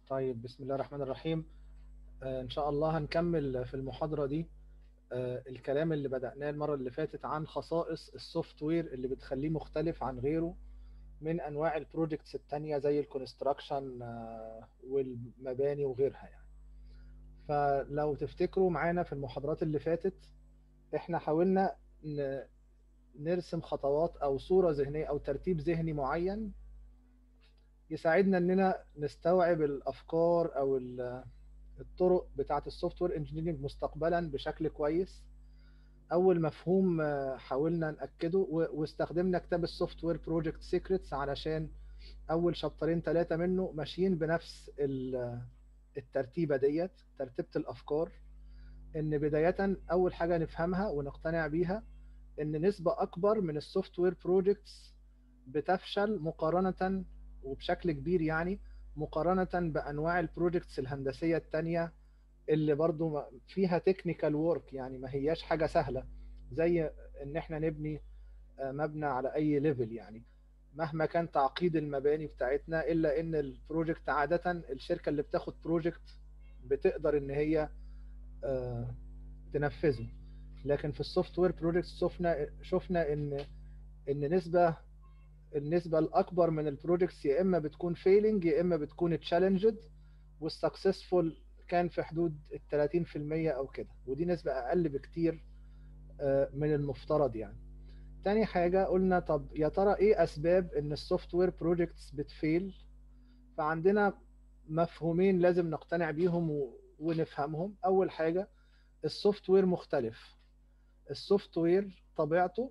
طيب بسم الله الرحمن الرحيم آه، إن شاء الله هنكمل في المحاضرة دي آه، الكلام اللي بدأناه المرة اللي فاتت عن خصائص السوفت وير اللي بتخليه مختلف عن غيره من أنواع البروجكتس التانية زي الكونستراكشن والمباني وغيرها يعني فلو تفتكروا معانا في المحاضرات اللي فاتت احنا حاولنا ن- نرسم خطوات أو صورة ذهنية أو ترتيب ذهني معين يساعدنا اننا نستوعب الافكار او ال- الطرق بتاعه السوفت وير انجينيرنج مستقبلا بشكل كويس اول مفهوم آه، حاولنا ناكده و- واستخدمنا كتاب السوفت وير بروجكت سيكريتس علشان اول شابترين ثلاثه منه ماشيين بنفس ال- الترتيبه ديت ترتيبه الافكار ان بدايه اول حاجه نفهمها ونقتنع بيها ان نسبه اكبر من السوفت وير بروجكتس بتفشل مقارنه وبشكل كبير يعني مقارنة بأنواع البروجكتس الهندسية التانية اللي برضو ما- فيها تكنيكال وورك يعني ما هياش حاجة سهلة زي إن إحنا نبني آه، مبنى على أي ليفل يعني مهما كان تعقيد المباني بتاعتنا إلا إن البروجكت عادة الشركة اللي بتاخد بروجكت بتقدر إن هي آه، تنفذه لكن في السوفت وير بروجكت شفنا شفنا إن إن نسبة النسبة الأكبر من البروجكتس يا إما بتكون فيلينج يا إما بتكون تشالنجد والسكسسفول كان في حدود ال 30% أو كده ودي نسبة أقل بكتير آه، من المفترض يعني تاني حاجة قلنا طب يا ترى إيه أسباب إن السوفت وير بروجكتس بتفيل فعندنا مفهومين لازم نقتنع بيهم و- ونفهمهم أول حاجة السوفت وير مختلف السوفت وير طبيعته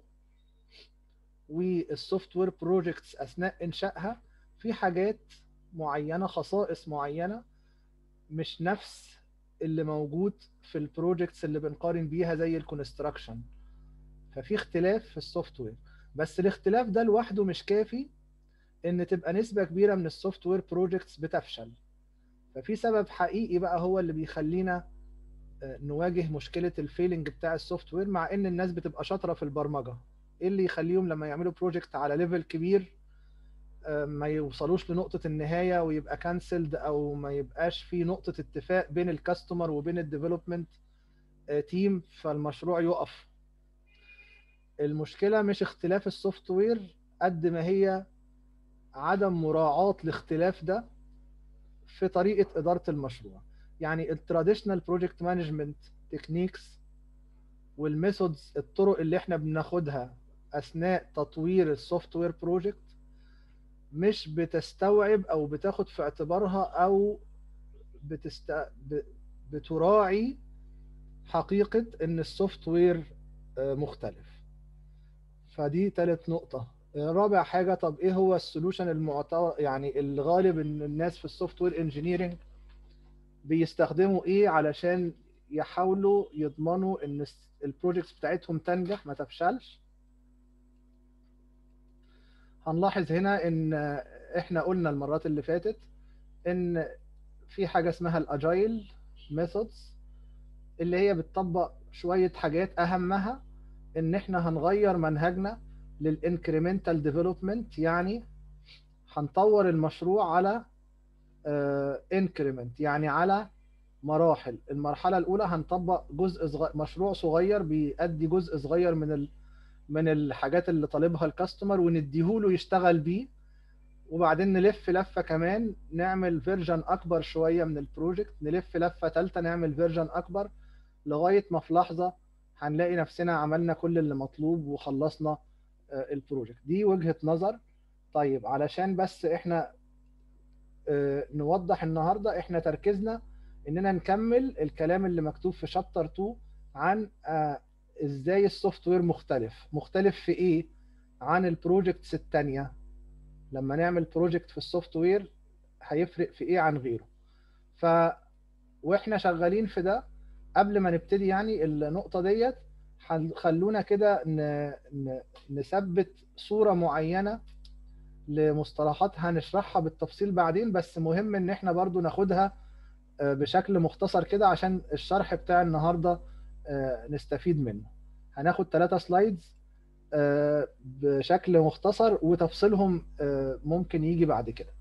والسوفت وير بروجكتس اثناء انشائها في حاجات معينه خصائص معينه مش نفس اللي موجود في البروجكتس اللي بنقارن بيها زي الكونستراكشن ففي اختلاف في السوفت وير بس الاختلاف ده لوحده مش كافي ان تبقى نسبه كبيره من السوفت وير بروجكتس بتفشل ففي سبب حقيقي بقى هو اللي بيخلينا آه، نواجه مشكله الفيلنج بتاع السوفت وير مع ان الناس بتبقى شاطره في البرمجه ايه اللي يخليهم لما يعملوا بروجكت على ليفل كبير آه، ما يوصلوش لنقطة النهاية ويبقى كانسلد او ما يبقاش في نقطة اتفاق بين الكاستمر وبين الديفلوبمنت تيم فالمشروع يقف المشكلة مش اختلاف السوفت وير قد ما هي عدم مراعاة الاختلاف ده في طريقة إدارة المشروع يعني التراديشنال بروجكت مانجمنت تكنيكس والميثودز الطرق اللي احنا بناخدها اثناء تطوير السوفت وير بروجكت مش بتستوعب او بتاخد في اعتبارها او بتست... ب... بتراعي حقيقة ان السوفت وير آه، مختلف فدي تالت نقطة رابع حاجة طب ايه هو السولوشن المعتبر يعني الغالب ان الناس في السوفت وير انجينيرنج بيستخدموا ايه علشان يحاولوا يضمنوا ان البروجكتس بتاعتهم تنجح ما تفشلش هنلاحظ هنا ان احنا قلنا المرات اللي فاتت ان في حاجه اسمها الاجايل ميثودز اللي هي بتطبق شويه حاجات اهمها ان احنا هنغير منهجنا للانكريمنتال ديفلوبمنت يعني هنطور المشروع على انكريمنت يعني على مراحل المرحله الاولى هنطبق جزء صغير مشروع صغير بيأدي جزء صغير من ال... من الحاجات اللي طالبها الكاستمر ونديهوله يشتغل بيه وبعدين نلف لفه كمان نعمل فيرجن اكبر شويه من البروجكت نلف لفه ثالثه نعمل فيرجن اكبر لغايه ما في لحظه هنلاقي نفسنا عملنا كل اللي مطلوب وخلصنا آه، البروجكت دي وجهه نظر طيب علشان بس احنا آه، نوضح النهارده احنا تركيزنا اننا نكمل الكلام اللي مكتوب في شابتر 2 عن آه، ازاي السوفت وير مختلف مختلف في ايه عن البروجكتس التانية لما نعمل بروجكت في السوفت وير هيفرق في ايه عن غيره ف واحنا شغالين في ده قبل ما نبتدي يعني النقطة ديت هن- خلونا كده ن... ن... نثبت صورة معينة لمصطلحات هنشرحها بالتفصيل بعدين بس مهم ان احنا برضو ناخدها آه، بشكل مختصر كده عشان الشرح بتاع النهارده آه، نستفيد منه هناخد ثلاثة سلايدز آه، بشكل مختصر وتفصيلهم آه، ممكن يجي بعد كده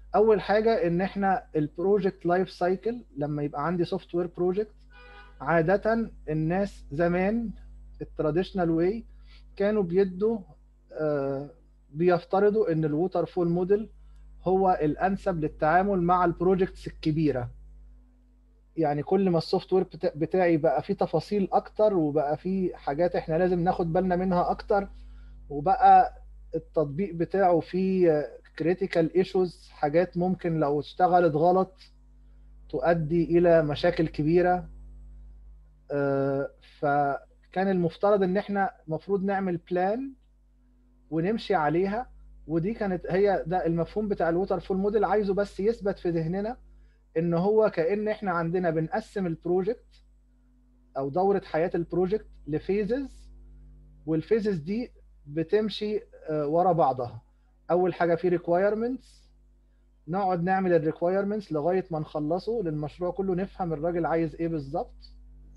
اول حاجه ان احنا البروجكت لايف سايكل لما يبقى عندي سوفت وير بروجكت عاده الناس زمان التراديشنال واي كانوا بيدوا آه، بيفترضوا ان الووتر فول موديل هو الانسب للتعامل مع البروجكتس الكبيره يعني كل ما السوفت وير بتاعي بقى فيه تفاصيل اكتر وبقى فيه حاجات احنا لازم ناخد بالنا منها اكتر وبقى التطبيق بتاعه فيه كريتيكال ايشوز حاجات ممكن لو اشتغلت غلط تؤدي الى مشاكل كبيره آه، فكان المفترض ان احنا المفروض نعمل بلان ونمشي عليها ودي كانت هي ده المفهوم بتاع الووتر فول موديل عايزه بس يثبت في ذهننا ان هو كان احنا عندنا بنقسم البروجكت او دوره حياه البروجكت لفيزز والفيزز دي بتمشي ورا بعضها اول حاجه في ريكوايرمنتس نقعد نعمل الريكوايرمنتس لغايه ما نخلصه للمشروع كله نفهم الراجل عايز ايه بالظبط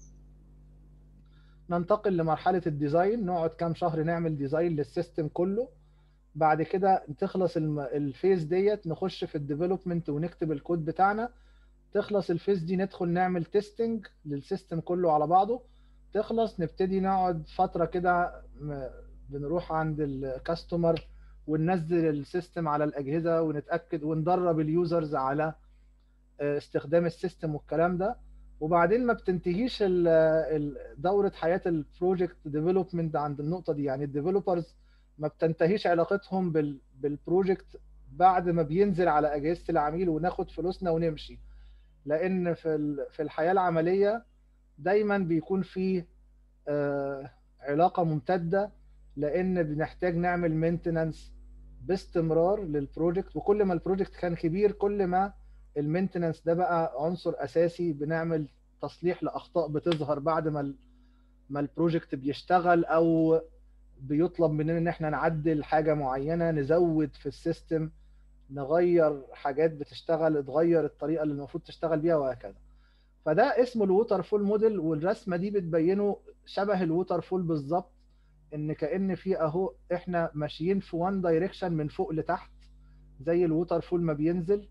ننتقل لمرحله الديزاين نقعد كام شهر نعمل ديزاين للسيستم كله بعد كده تخلص الفيز ديت نخش في الديفلوبمنت ونكتب الكود بتاعنا تخلص الفيز دي ندخل نعمل تيستنج للسيستم كله على بعضه تخلص نبتدي نقعد فتره كده بنروح عند الكاستمر وننزل السيستم على الاجهزه ونتاكد وندرب اليوزرز على استخدام السيستم والكلام ده وبعدين ما بتنتهيش دوره حياه البروجكت ديفلوبمنت عند النقطه دي يعني الديفلوبرز ما بتنتهيش علاقتهم بالبروجكت بعد ما بينزل على اجهزه العميل وناخد فلوسنا ونمشي لان في في الحياه العمليه دايما بيكون في علاقه ممتده لان بنحتاج نعمل مينتنانس باستمرار للبروجكت وكل ما البروجكت كان كبير كل ما المينتنانس ده بقى عنصر اساسي بنعمل تصليح لاخطاء بتظهر بعد ما ما البروجكت بيشتغل او بيطلب مننا ان احنا نعدل حاجه معينه نزود في السيستم نغير حاجات بتشتغل تغير الطريقه اللي المفروض تشتغل بيها وهكذا فده اسمه الووتر فول موديل والرسمه دي بتبينه شبه الووتر فول بالظبط ان كان في اهو احنا ماشيين في وان دايركشن من فوق لتحت زي الووتر فول ما بينزل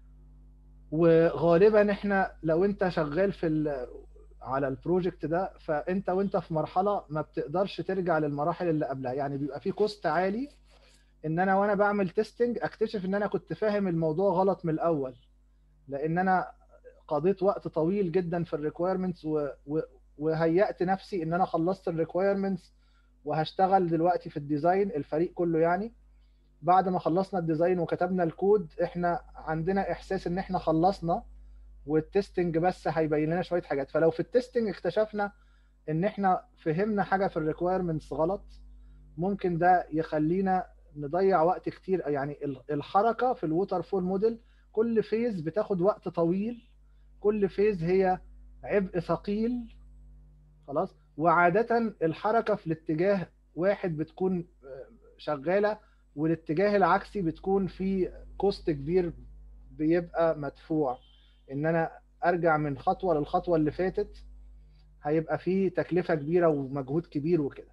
وغالبا احنا لو انت شغال في على البروجكت ده فانت وانت في مرحله ما بتقدرش ترجع للمراحل اللي قبلها يعني بيبقى في كوست عالي ان انا وانا بعمل تيستنج اكتشف ان انا كنت فاهم الموضوع غلط من الاول لان انا قضيت وقت طويل جدا في الريكويرمنتس وهيأت نفسي ان انا خلصت الريكويرمنتس وهشتغل دلوقتي في الديزاين الفريق كله يعني بعد ما خلصنا الديزاين وكتبنا الكود احنا عندنا احساس ان احنا خلصنا والتستنج بس هيبين لنا شويه حاجات فلو في التستنج اكتشفنا ان احنا فهمنا حاجه في الريكويرمنتس غلط ممكن ده يخلينا نضيع وقت كتير يعني الحركه في الووتر فول موديل كل فيز بتاخد وقت طويل كل فيز هي عبء ثقيل خلاص وعاده الحركه في الاتجاه واحد بتكون شغاله والاتجاه العكسي بتكون في كوست كبير بيبقى مدفوع ان انا ارجع من خطوه للخطوه اللي فاتت هيبقى في تكلفه كبيره ومجهود كبير وكده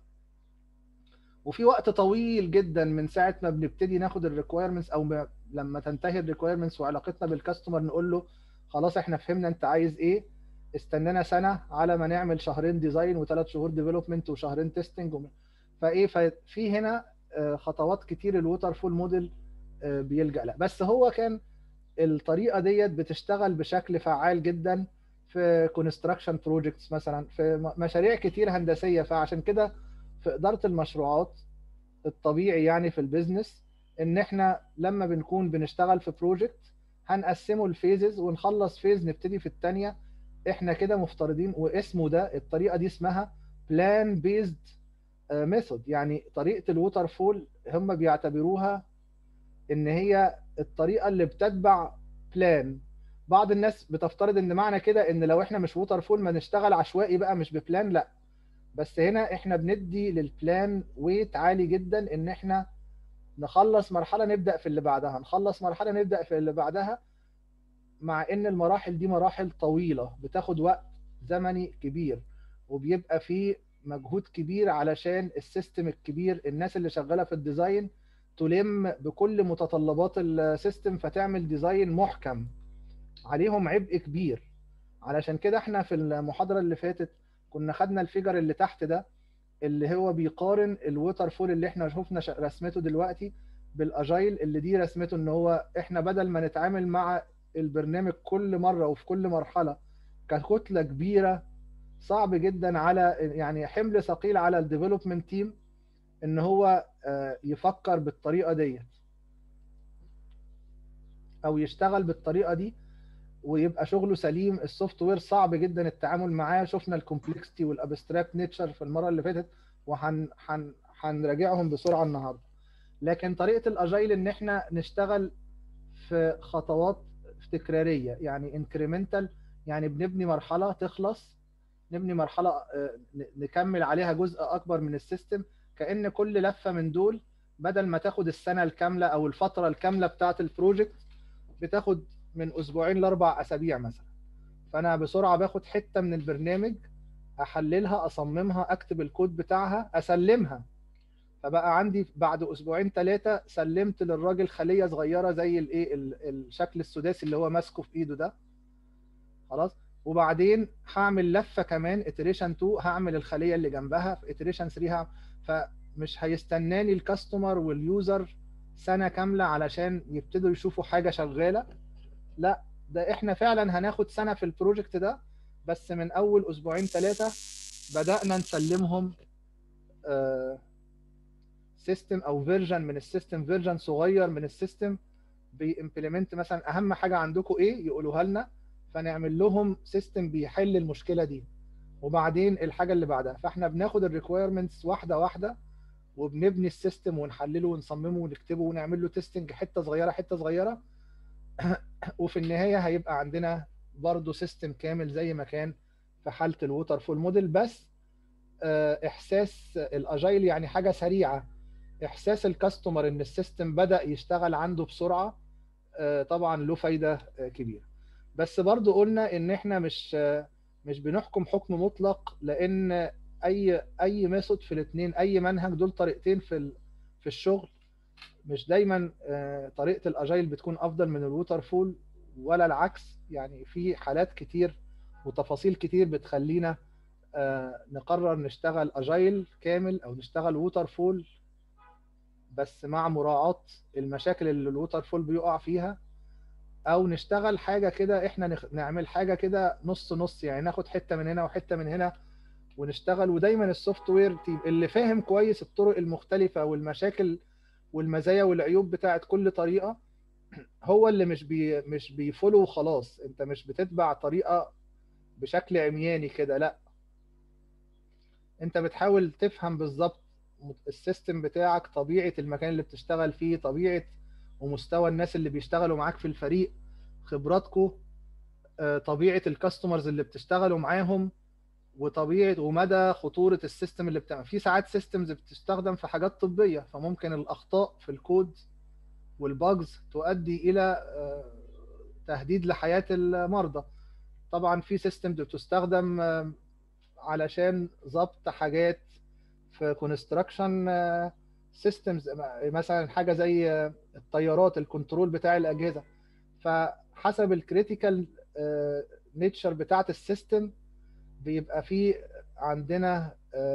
وفي وقت طويل جدا من ساعه ما بنبتدي ناخد الريكويرمنتس او لما تنتهي الريكويرمنتس وعلاقتنا بالكاستمر نقول له خلاص احنا فهمنا انت عايز ايه استنانا سنه على ما نعمل شهرين ديزاين وثلاث شهور ديفلوبمنت وشهرين تيستنج فايه ففي هنا خطوات كتير الووتر فول موديل بيلجا لها بس هو كان الطريقه ديت بتشتغل بشكل فعال جدا في كونستراكشن بروجكتس مثلا في مشاريع كتير هندسيه فعشان كده في اداره المشروعات الطبيعي يعني في البيزنس ان احنا لما بنكون بنشتغل في بروجكت هنقسمه الفيزز ونخلص فيز نبتدي في الثانيه احنا كده مفترضين واسمه ده الطريقه دي اسمها بلان بيزد ميثود يعني طريقه الووتر فول هم بيعتبروها ان هي الطريقه اللي بتتبع بلان بعض الناس بتفترض ان معنى كده ان لو احنا مش ووتر فول ما نشتغل عشوائي بقى مش ببلان لا بس هنا احنا بندي للبلان ويت عالي جدا ان احنا نخلص مرحله نبدا في اللي بعدها نخلص مرحله نبدا في اللي بعدها مع ان المراحل دي مراحل طويله بتاخد وقت زمني كبير وبيبقى فيه مجهود كبير علشان السيستم الكبير الناس اللي شغاله في الديزاين تلم بكل متطلبات السيستم فتعمل ديزاين محكم عليهم عبء كبير علشان كده احنا في المحاضره اللي فاتت كنا خدنا الفيجر اللي تحت ده اللي هو بيقارن الووتر فول اللي احنا شفنا رسمته دلوقتي بالاجايل اللي دي رسمته ان هو احنا بدل ما نتعامل مع البرنامج كل مره وفي كل مرحله ككتله كبيره صعب جدا على يعني حمل ثقيل على الديفلوبمنت تيم ان هو يفكر بالطريقه ديت او يشتغل بالطريقه دي ويبقى شغله سليم السوفت وير صعب جدا التعامل معاه شفنا الكومبلكسيتي والابستراكت نيتشر في المره اللي فاتت وهنراجعهم بسرعه النهارده لكن طريقه الاجايل ان احنا نشتغل في خطوات تكراريه يعني انكريمنتال يعني بنبني مرحله تخلص نبني مرحله نكمل عليها جزء اكبر من السيستم كان كل لفه من دول بدل ما تاخد السنه الكامله او الفتره الكامله بتاعه البروجكت بتاخد من اسبوعين لاربع اسابيع مثلا فانا بسرعه باخد حته من البرنامج احللها اصممها اكتب الكود بتاعها اسلمها فبقى عندي بعد اسبوعين ثلاثه سلمت للراجل خليه صغيره زي الايه الشكل السداسي اللي هو ماسكه في ايده ده خلاص وبعدين هعمل لفه كمان iteration 2 هعمل الخليه اللي جنبها في iteration 3 فمش هيستناني الكاستمر واليوزر سنه كامله علشان يبتدوا يشوفوا حاجه شغاله لا ده احنا فعلا هناخد سنه في البروجكت ده بس من اول اسبوعين ثلاثه بدانا نسلمهم سيستم او فيرجن من السيستم فيرجن صغير من السيستم بيمبلمنت مثلا اهم حاجه عندكم ايه يقولوها لنا فنعمل لهم سيستم بيحل المشكله دي وبعدين الحاجه اللي بعدها فاحنا بناخد الريكويرمنتس واحده واحده وبنبني السيستم ونحلله ونصممه ونكتبه ونعمل له تيستنج حته صغيره حته صغيره وفي النهايه هيبقى عندنا برضه سيستم كامل زي ما كان في حاله الووتر فول موديل بس احساس الاجايل يعني حاجه سريعه احساس الكاستمر ان السيستم بدا يشتغل عنده بسرعه طبعا له فايده كبيره بس برضو قلنا ان احنا مش مش بنحكم حكم مطلق لان اي اي ميثود في الاثنين اي منهج دول طريقتين في في الشغل مش دايما طريقه الاجايل بتكون افضل من الووتر فول ولا العكس يعني في حالات كتير وتفاصيل كتير بتخلينا نقرر نشتغل اجايل كامل او نشتغل ووتر فول بس مع مراعاه المشاكل اللي الووتر فول بيقع فيها او نشتغل حاجه كده احنا نعمل حاجه كده نص نص يعني ناخد حته من هنا وحته من هنا ونشتغل ودايما السوفت وير تيم اللي فاهم كويس الطرق المختلفه والمشاكل والمزايا والعيوب بتاعت كل طريقه هو اللي مش بي مش بيفولو وخلاص انت مش بتتبع طريقه بشكل عمياني كده لا انت بتحاول تفهم بالظبط السيستم بتاعك طبيعه المكان اللي بتشتغل فيه طبيعه ومستوى الناس اللي بيشتغلوا معاك في الفريق خبراتكم طبيعه الكاستمرز اللي بتشتغلوا معاهم وطبيعه ومدى خطوره السيستم اللي بتعمل في ساعات سيستمز بتستخدم في حاجات طبيه فممكن الاخطاء في الكود والباجز تؤدي الى تهديد لحياه المرضى طبعا في سيستمز بتستخدم علشان ضبط حاجات في كونستراكشن سيستمز مثلا حاجه زي الطيارات الكنترول بتاع الاجهزه فحسب الكريتيكال نيتشر بتاعه السيستم بيبقى في عندنا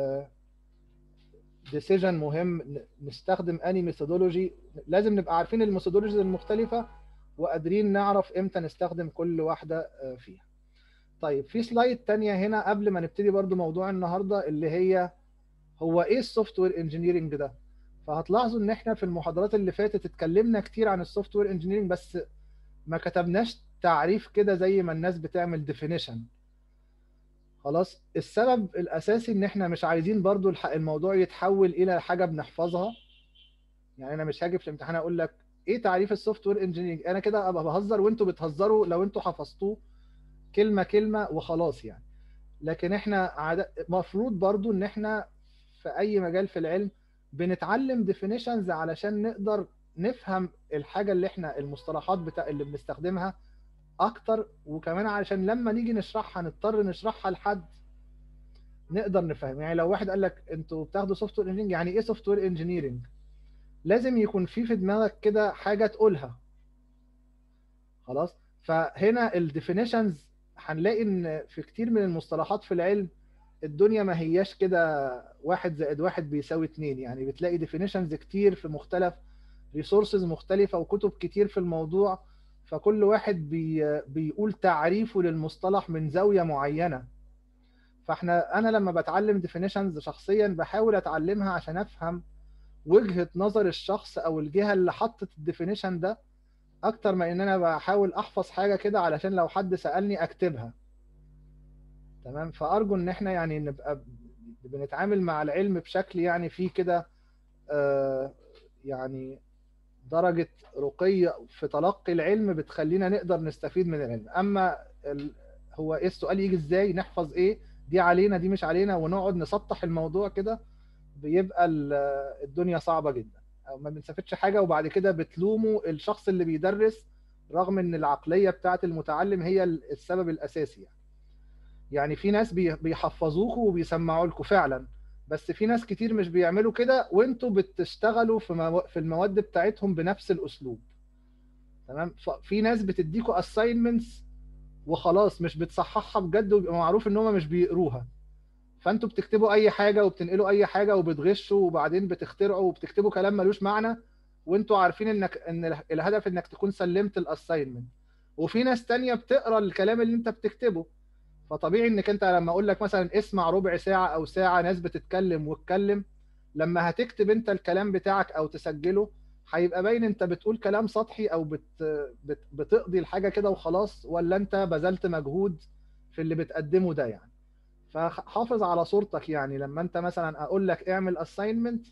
ديسيجن مهم نستخدم اني ميثودولوجي لازم نبقى عارفين الميثودولوجيز المختلفه وقادرين نعرف امتى نستخدم كل واحده فيها طيب في سلايد تانية هنا قبل ما نبتدي برضو موضوع النهارده اللي هي هو ايه السوفت وير انجينيرنج ده فهتلاحظوا ان احنا في المحاضرات اللي فاتت اتكلمنا كتير عن السوفت وير انجينيرنج بس ما كتبناش تعريف كده زي ما الناس بتعمل ديفينيشن خلاص السبب الاساسي ان احنا مش عايزين برضو الموضوع يتحول الى حاجه بنحفظها يعني انا مش هاجي في الامتحان اقول لك ايه تعريف السوفت وير انجينيرنج انا كده ابقى بهزر وانتوا بتهزروا لو انتوا حفظتوه كلمه كلمه وخلاص يعني لكن احنا المفروض برضو ان احنا في اي مجال في العلم بنتعلم ديفينيشنز علشان نقدر نفهم الحاجه اللي احنا المصطلحات بتاع اللي بنستخدمها اكتر وكمان علشان لما نيجي نشرحها نضطر نشرحها لحد نقدر نفهم يعني لو واحد قال لك انتوا بتاخدوا سوفت وير انجينيرنج يعني ايه سوفت وير انجينيرنج لازم يكون في في دماغك كده حاجه تقولها خلاص فهنا الديفينيشنز هنلاقي ان في كتير من المصطلحات في العلم الدنيا ما هياش كده واحد زائد واحد بيساوي اتنين يعني بتلاقي ديفينيشنز كتير في مختلف ريسورسز مختلفة وكتب كتير في الموضوع فكل واحد بي بيقول تعريفه للمصطلح من زاوية معينة فاحنا انا لما بتعلم ديفينيشنز شخصيا بحاول اتعلمها عشان افهم وجهة نظر الشخص او الجهة اللي حطت الديفينيشن ده اكتر ما ان انا بحاول احفظ حاجة كده علشان لو حد سألني اكتبها تمام فارجو ان احنا يعني نبقى بنتعامل مع العلم بشكل يعني فيه كده آه يعني درجة رقي في تلقي العلم بتخلينا نقدر نستفيد من العلم اما ال... هو ايه السؤال يجي ازاي نحفظ ايه دي علينا دي مش علينا ونقعد نسطح الموضوع كده بيبقى الدنيا صعبة جدا او ما بنستفدش حاجة وبعد كده بتلوموا الشخص اللي بيدرس رغم ان العقلية بتاعة المتعلم هي السبب الاساسي يعني. يعني في ناس بيحفظوكوا وبيسمعوا لكم فعلا بس في ناس كتير مش بيعملوا كده وانتوا بتشتغلوا في مو... في المواد بتاعتهم بنفس الاسلوب تمام في ناس بتديكوا اساينمنتس وخلاص مش بتصححها بجد ويبقى معروف ان هم مش بيقروها فانتوا بتكتبوا اي حاجه وبتنقلوا اي حاجه وبتغشوا وبعدين بتخترعوا وبتكتبوا كلام ملوش معنى وانتوا عارفين انك ان الهدف انك تكون سلمت الاساينمنت وفي ناس تانية بتقرا الكلام اللي انت بتكتبه فطبيعي انك انت لما اقول لك مثلا اسمع ربع ساعه او ساعه ناس بتتكلم واتكلم لما هتكتب انت الكلام بتاعك او تسجله هيبقى باين انت بتقول كلام سطحي او بت بت بتقضي الحاجه كده وخلاص ولا انت بذلت مجهود في اللي بتقدمه ده يعني فحافظ على صورتك يعني لما انت مثلا اقول لك اعمل اساينمنت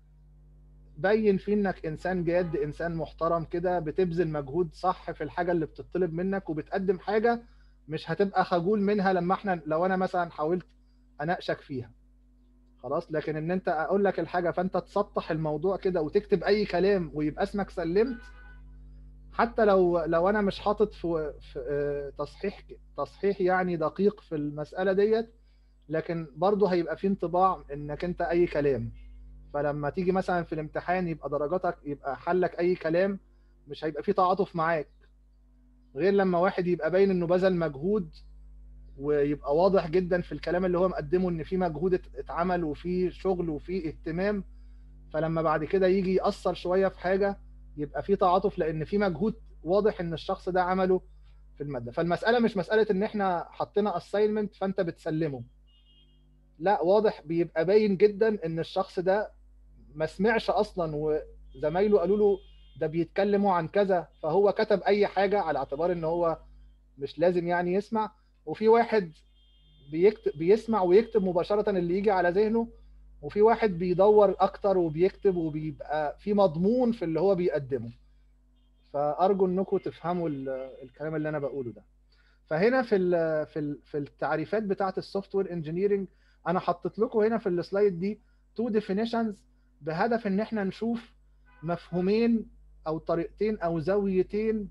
بين فيه انك انسان جاد انسان محترم كده بتبذل مجهود صح في الحاجه اللي بتطلب منك وبتقدم حاجه مش هتبقى خجول منها لما احنا لو انا مثلا حاولت اناقشك فيها خلاص لكن ان انت اقول لك الحاجه فانت تسطح الموضوع كده وتكتب اي كلام ويبقى اسمك سلمت حتى لو لو انا مش حاطط في, في تصحيح تصحيح يعني دقيق في المساله ديت لكن برضه هيبقى في انطباع انك انت اي كلام فلما تيجي مثلا في الامتحان يبقى درجاتك يبقى حلك اي كلام مش هيبقى في تعاطف معاك غير لما واحد يبقى باين انه بذل مجهود ويبقى واضح جدا في الكلام اللي هو مقدمه ان في مجهود اتعمل وفي شغل وفي اهتمام فلما بعد كده يجي يأثر شويه في حاجه يبقى في تعاطف لان في مجهود واضح ان الشخص ده عمله في الماده فالمساله مش مساله ان احنا حطينا اساينمنت فانت بتسلمه لا واضح بيبقى باين جدا ان الشخص ده ما سمعش اصلا وزمايله قالوا له ده بيتكلموا عن كذا فهو كتب اي حاجه على اعتبار ان هو مش لازم يعني يسمع وفي واحد بيكتب بيسمع ويكتب مباشره اللي يجي على ذهنه وفي واحد بيدور اكتر وبيكتب وبيبقى في مضمون في اللي هو بيقدمه فارجو انكم تفهموا الكلام اللي انا بقوله ده فهنا في ال في ال في التعريفات بتاعه السوفت وير انجينيرنج انا حطيت لكم هنا في السلايد دي تو ديفينيشنز بهدف ان احنا نشوف مفهومين او طريقتين او زاويتين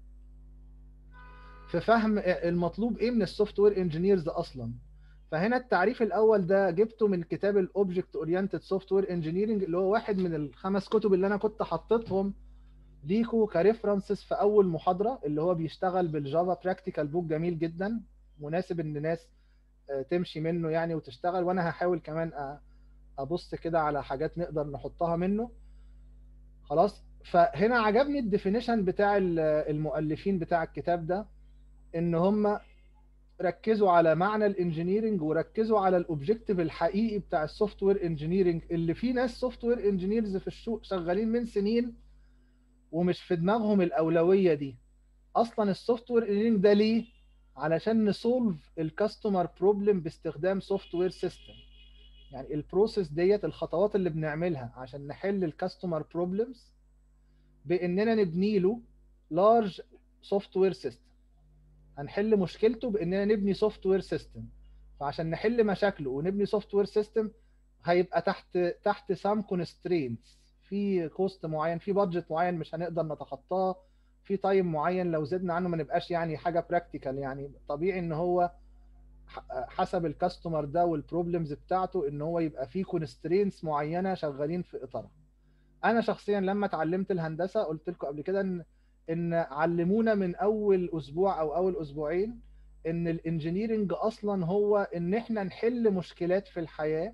في فهم المطلوب ايه من السوفت وير انجينيرز اصلا فهنا التعريف الاول ده جبته من كتاب الاوبجكت اورينتد سوفت وير انجينيرنج اللي هو واحد من الخمس كتب اللي انا كنت حطيتهم ليكو كريفرنسز في اول محاضره اللي هو بيشتغل بالجافا براكتيكال بوك جميل جدا مناسب ان الناس تمشي منه يعني وتشتغل وانا هحاول كمان ابص كده على حاجات نقدر نحطها منه خلاص فهنا عجبني الديفينيشن بتاع المؤلفين بتاع الكتاب ده ان هم ركزوا على معنى الانجينيرنج وركزوا على الاوبجيكتيف الحقيقي بتاع السوفت وير انجينيرنج اللي في ناس سوفت وير انجينيرز في السوق شغالين من سنين ومش في دماغهم الاولويه دي اصلا السوفت وير انجينيرنج ده ليه علشان نسولف الكاستمر بروبلم باستخدام سوفت وير سيستم يعني البروسيس ديت الخطوات اللي بنعملها عشان نحل الكاستمر بروبلمز باننا نبني له لارج سوفت وير سيستم هنحل مشكلته باننا نبني سوفت وير سيستم فعشان نحل مشاكله ونبني سوفت وير سيستم هيبقى تحت تحت سام كونسترينتس في كوست معين في بادجت معين مش هنقدر نتخطاه في تايم معين لو زدنا عنه ما نبقاش يعني حاجه براكتيكال يعني طبيعي ان هو حسب الكاستمر ده والبروبلمز بتاعته ان هو يبقى فيه كونسترينتس معينه شغالين في اطارها انا شخصيا لما اتعلمت الهندسه قلت لكم قبل كده ان ان علمونا من اول اسبوع او اول اسبوعين ان الانجينيرنج اصلا هو ان احنا نحل مشكلات في الحياه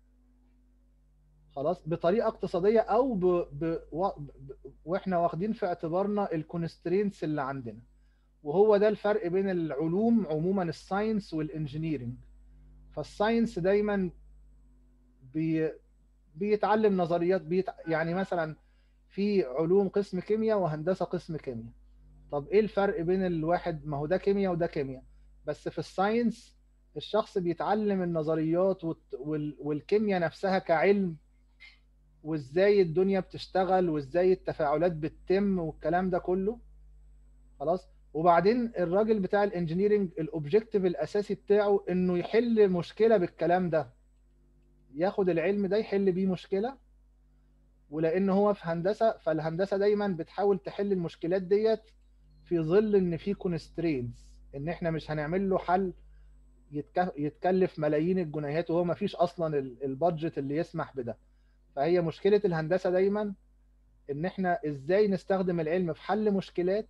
خلاص بطريقه اقتصاديه او ب... ب... و... ب... واحنا واخدين في اعتبارنا الكونسترينتس اللي عندنا وهو ده الفرق بين العلوم عموما الساينس والانجينيرنج فالساينس دايما بي... بيتعلم نظريات بيت... يعني مثلا في علوم قسم كيمياء وهندسه قسم كيمياء طب ايه الفرق بين الواحد ما هو ده كيمياء وده كيمياء بس في الساينس الشخص بيتعلم النظريات والت... وال... والكيمياء نفسها كعلم وازاي الدنيا بتشتغل وازاي التفاعلات بتتم والكلام ده كله خلاص وبعدين الراجل بتاع الانجينيرنج الاوبجيكتيف الاساسي بتاعه انه يحل مشكله بالكلام ده ياخد العلم ده يحل بيه مشكله ولان هو في هندسه فالهندسه دايما بتحاول تحل المشكلات ديت في ظل ان في كونسترينز ان احنا مش هنعمل له حل يتكلف ملايين الجنيهات وهو ما فيش اصلا البادجت اللي يسمح بده فهي مشكله الهندسه دايما ان احنا ازاي نستخدم العلم في حل مشكلات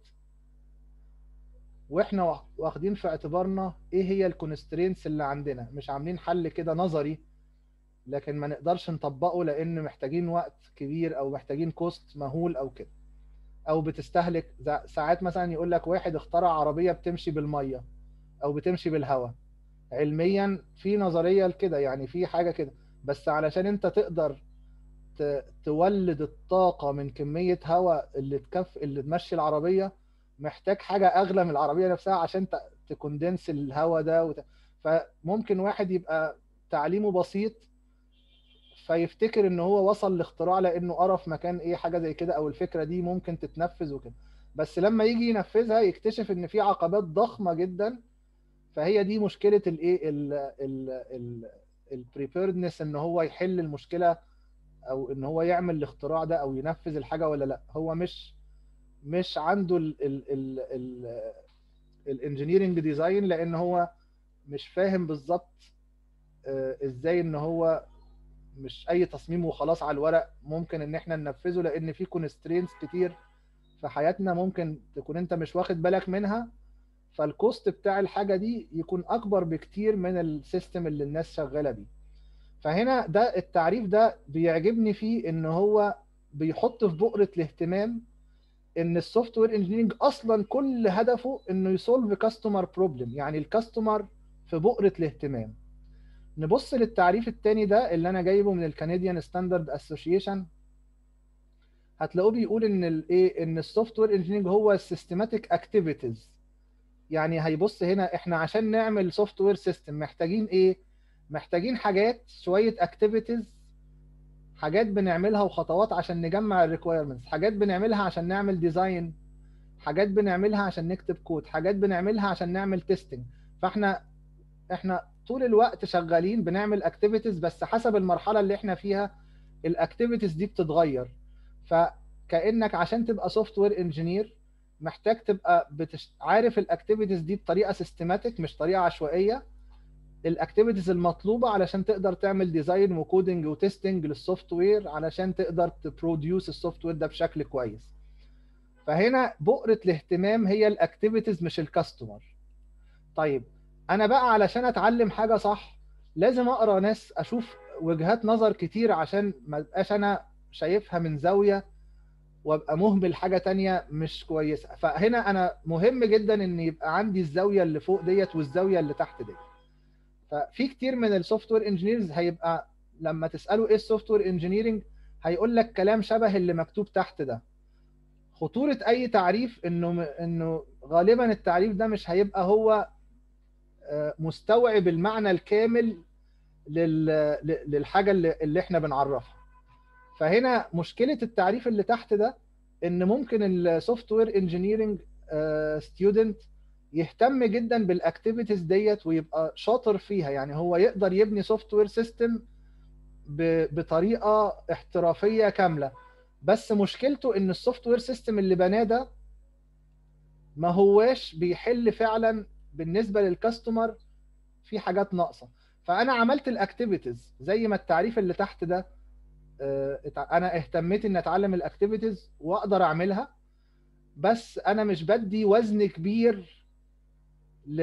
واحنا واخدين في اعتبارنا ايه هي الكونسترينتس اللي عندنا مش عاملين حل كده نظري لكن ما نقدرش نطبقه لان محتاجين وقت كبير او محتاجين كوست مهول او كده او بتستهلك ساعات مثلا يقول لك واحد اخترع عربيه بتمشي بالميه او بتمشي بالهواء علميا في نظريه لكده يعني في حاجه كده بس علشان انت تقدر تولد الطاقه من كميه هواء اللي تكف اللي تمشي العربيه محتاج حاجه اغلى من العربيه نفسها عشان تكوندنس الهواء ده وت... فممكن واحد يبقى تعليمه بسيط فيفتكر ان هو وصل لاختراع لانه قرا في مكان ايه حاجه زي كده او الفكره دي ممكن تتنفذ وكده بس لما يجي ينفذها يكتشف ان في عقبات ضخمه جدا فهي دي مشكله الايه البريبيردنس ان هو يحل المشكله او ان هو يعمل الاختراع ده او ينفذ الحاجه ولا لا هو مش مش عنده الانجينيرنج ديزاين لان هو مش فاهم بالظبط ازاي ان هو مش اي تصميم وخلاص على الورق ممكن ان احنا ننفذه لان في كونسترينز كتير في حياتنا ممكن تكون انت مش واخد بالك منها فالكوست بتاع الحاجه دي يكون اكبر بكتير من السيستم اللي الناس شغاله بيه فهنا ده التعريف ده بيعجبني فيه ان هو بيحط في بؤره الاهتمام ان السوفت وير انجينيرنج اصلا كل هدفه انه يسولف كاستمر بروبلم يعني الكاستمر في بؤره الاهتمام نبص للتعريف الثاني ده اللي انا جايبه من الكنديان ستاندرد اسوشيشن هتلاقوه بيقول ان الايه ان السوفت وير انجينيرنج هو سيستماتيك اكتيفيتيز يعني هيبص هنا احنا عشان نعمل سوفت وير سيستم محتاجين ايه محتاجين حاجات شويه اكتيفيتيز حاجات بنعملها وخطوات عشان نجمع الريكويرمنتس حاجات بنعملها عشان نعمل ديزاين حاجات بنعملها عشان نكتب كود حاجات بنعملها عشان نعمل تيستنج فاحنا احنا طول الوقت شغالين بنعمل اكتيفيتيز بس حسب المرحله اللي احنا فيها الاكتيفيتيز دي بتتغير فكانك عشان تبقى سوفت وير انجينير محتاج تبقى بتش... عارف الاكتيفيتيز دي بطريقه سيستماتيك مش طريقه عشوائيه الاكتيفيتيز المطلوبه علشان تقدر تعمل ديزاين وكودنج وتستنج للسوفت وير علشان تقدر تبروديوس السوفت وير ده بشكل كويس فهنا بؤره الاهتمام هي الاكتيفيتيز مش الكاستمر طيب انا بقى علشان اتعلم حاجه صح لازم اقرا ناس اشوف وجهات نظر كتير عشان ما ابقاش انا شايفها من زاويه وابقى مهمل حاجه تانية مش كويسه فهنا انا مهم جدا ان يبقى عندي الزاويه اللي فوق ديت والزاويه اللي تحت ديت ففي كتير من السوفت وير انجينيرز هيبقى لما تساله ايه السوفت وير انجينيرنج هيقول لك كلام شبه اللي مكتوب تحت ده خطوره اي تعريف انه انه غالبا التعريف ده مش هيبقى هو مستوعب المعنى الكامل للحاجه اللي احنا بنعرفها فهنا مشكله التعريف اللي تحت ده ان ممكن السوفت وير انجينيرنج ستودنت يهتم جدا بالاكتيفيتيز ديت ويبقى شاطر فيها يعني هو يقدر يبني سوفت وير سيستم بطريقه احترافيه كامله بس مشكلته ان السوفت وير سيستم اللي بناه ده ما هواش بيحل فعلا بالنسبه للكاستمر في حاجات ناقصه فانا عملت الاكتيفيتيز زي ما التعريف اللي تحت ده آه، اتع- انا اهتميت ان اتعلم الاكتيفيتيز واقدر اعملها بس انا مش بدي وزن كبير ل...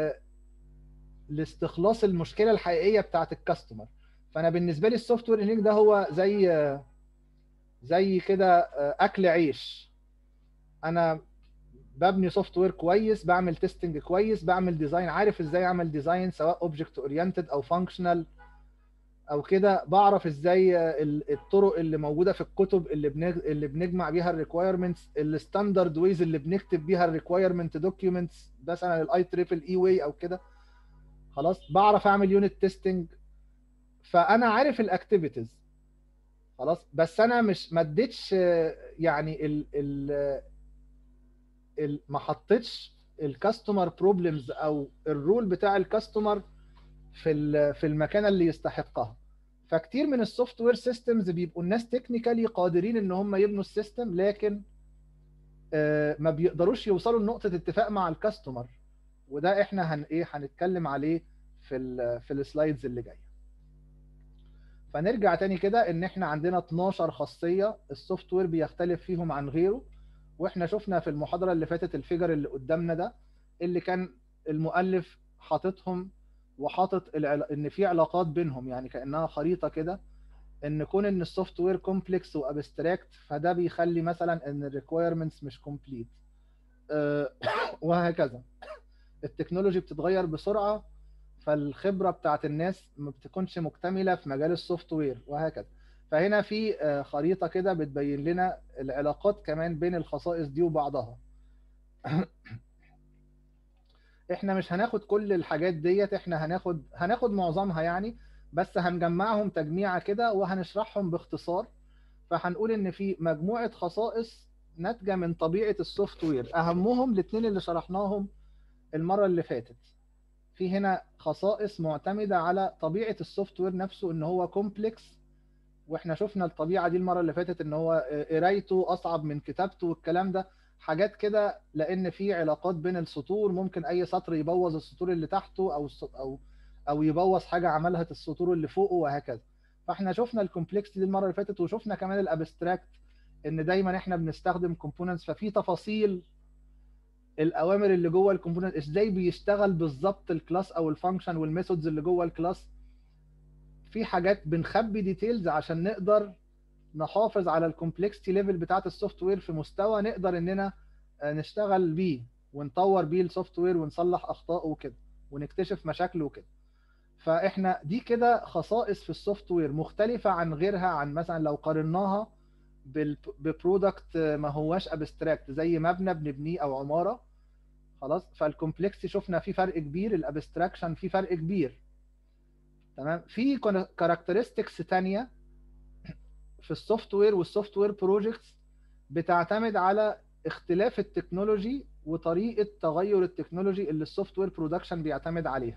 لاستخلاص المشكله الحقيقيه بتاعت الكاستمر فانا بالنسبه لي السوفت وير انجينير ده هو زي زي كده اكل عيش انا ببني سوفت وير كويس بعمل تيستنج كويس بعمل ديزاين عارف ازاي اعمل ديزاين سواء اوبجكت اورينتد او فانكشنال او كده بعرف ازاي ال- الطرق اللي موجوده في الكتب اللي بنج... اللي بنجمع بيها الريكويرمنتس الستاندرد ويز اللي بنكتب بيها الريكويرمنت دوكيومنتس مثلا الاي تريبل اي واي او كده خلاص بعرف اعمل يونت تيستنج فانا عارف الاكتيفيتيز خلاص بس انا مش ما اديتش آه، يعني ال ال ال ما حطيتش الكاستمر بروبلمز او الرول بتاع الكاستمر في ال- في المكانه اللي يستحقها فكتير من السوفت وير سيستمز بيبقوا الناس تكنيكالي قادرين ان هم يبنوا السيستم لكن آه، ما بيقدروش يوصلوا لنقطه اتفاق مع الكاستمر وده احنا هن ايه هنتكلم عليه في ال في السلايدز اللي جايه فنرجع تاني كده ان احنا عندنا 12 خاصيه السوفت وير بيختلف فيهم عن غيره واحنا شفنا في المحاضره اللي فاتت الفيجر اللي قدامنا ده اللي كان المؤلف حاططهم وحاطط العلا... ان في علاقات بينهم يعني كانها خريطه كده ان كون ان السوفت وير كومبلكس وابستراكت فده بيخلي مثلا ان الريكويرمنتس مش كومبليت وهكذا التكنولوجي بتتغير بسرعه فالخبره بتاعت الناس ما بتكونش مكتمله في مجال السوفت وير وهكذا فهنا في آه، خريطه كده بتبين لنا العلاقات كمان بين الخصائص دي وبعضها احنا مش هناخد كل الحاجات ديت احنا هناخد هناخد معظمها يعني بس هنجمعهم تجميعة كده وهنشرحهم باختصار فهنقول ان في مجموعة خصائص ناتجة من طبيعة السوفت وير اهمهم الاثنين اللي شرحناهم المرة اللي فاتت في هنا خصائص معتمدة على طبيعة السوفت وير نفسه ان هو كومبلكس واحنا شفنا الطبيعة دي المرة اللي فاتت ان هو قرايته اصعب من كتابته والكلام ده حاجات كده لان في علاقات بين السطور ممكن اي سطر يبوظ السطور اللي تحته او الس- او او يبوظ حاجه عملها السطور اللي فوقه وهكذا فاحنا شفنا الكومبلكس دي المره اللي فاتت وشفنا كمان الابستراكت ان دايما احنا بنستخدم كومبوننتس ففي تفاصيل الاوامر اللي جوه الكومبوننت ازاي بيشتغل بالظبط الكلاس او الفانكشن والميثودز اللي جوه الكلاس في حاجات بنخبي ديتيلز عشان نقدر نحافظ على الكومبلكسيتي ليفل بتاعت السوفت وير في مستوى نقدر اننا آه، نشتغل بيه ونطور بيه السوفت وير ونصلح اخطائه وكده ونكتشف مشاكله وكده فاحنا دي كده خصائص في السوفت وير مختلفة عن غيرها عن مثلا لو قارناها بال- ببرودكت ما هواش ابستراكت زي مبنى بنبنيه او عمارة خلاص فالكومبلكسي شفنا في فرق كبير الابستراكشن في فرق كبير تمام في كاركترستكس تانية في السوفت وير والسوفت وير بروجكتس بتعتمد على اختلاف التكنولوجي وطريقة تغير التكنولوجي اللي السوفت وير برودكشن بيعتمد عليها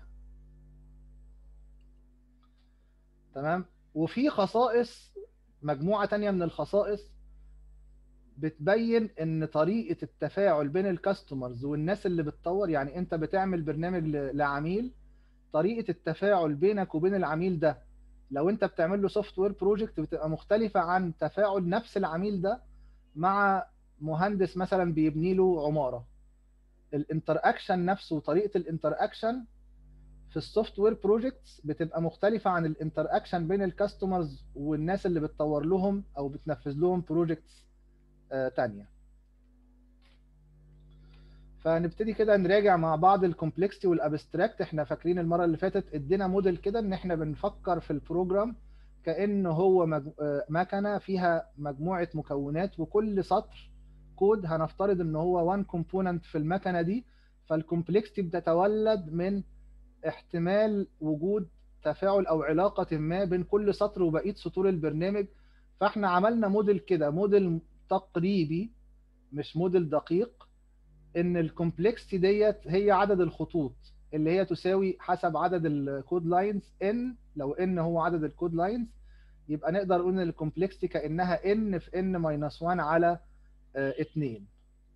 تمام وفي خصائص مجموعة تانية من الخصائص بتبين ان طريقة التفاعل بين الكاستمرز والناس اللي بتطور يعني انت بتعمل برنامج ل- لعميل طريقة التفاعل بينك وبين العميل ده لو انت بتعمل له سوفت وير بروجكت بتبقى مختلفة عن تفاعل نفس العميل ده مع مهندس مثلا بيبني له عمارة الانتر اكشن نفسه وطريقة الانتر اكشن في السوفت وير بروجكتس بتبقى مختلفة عن الانتر اكشن بين الكاستمرز والناس اللي بتطور لهم او بتنفذ لهم بروجكتس تانية فنبتدي كده نراجع مع بعض الكومبلكسيتي والابستراكت احنا فاكرين المرة اللي فاتت ادينا موديل كده ان احنا بنفكر في البروجرام كأنه هو مج... آه، مكنة فيها مجموعة مكونات وكل سطر كود هنفترض ان هو وان كومبوننت في المكنة دي فالكومبلكسيتي بتتولد من احتمال وجود تفاعل او علاقة ما بين كل سطر وبقية سطور البرنامج فاحنا عملنا موديل كده موديل تقريبي مش موديل دقيق ان الكومبلكسيتي ديت هي عدد الخطوط اللي هي تساوي حسب عدد الكود لاينز ان لو ان هو عدد الكود لاينز يبقى نقدر نقول ان الكومبلكسيتي كانها ان في ان ماينس 1 على 2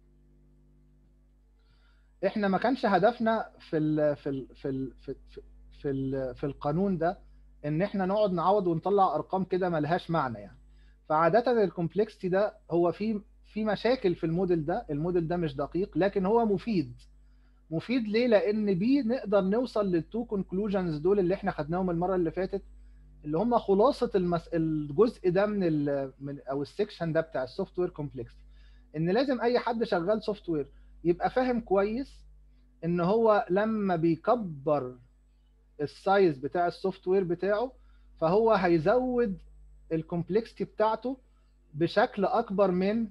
احنا ما كانش هدفنا في ال في ال في ال في, في, في, ال في القانون ده ان احنا نقعد نعوض ونطلع ارقام كده ملهاش معنى يعني فعاده الكومبلكسيتي ده هو في في مشاكل في الموديل ده الموديل ده مش دقيق لكن هو مفيد مفيد ليه لان بيه نقدر نوصل للتو كونكلوجنز دول اللي احنا خدناهم المره اللي فاتت اللي هم خلاصه المس... الجزء ده من ال... من او السكشن ده بتاع السوفت وير كومبلكسيتي ان لازم اي حد شغال سوفت وير يبقى فاهم كويس ان هو لما بيكبر السايز بتاع السوفت وير بتاعه فهو هيزود الكومبلكسيتي بتاعته بشكل اكبر من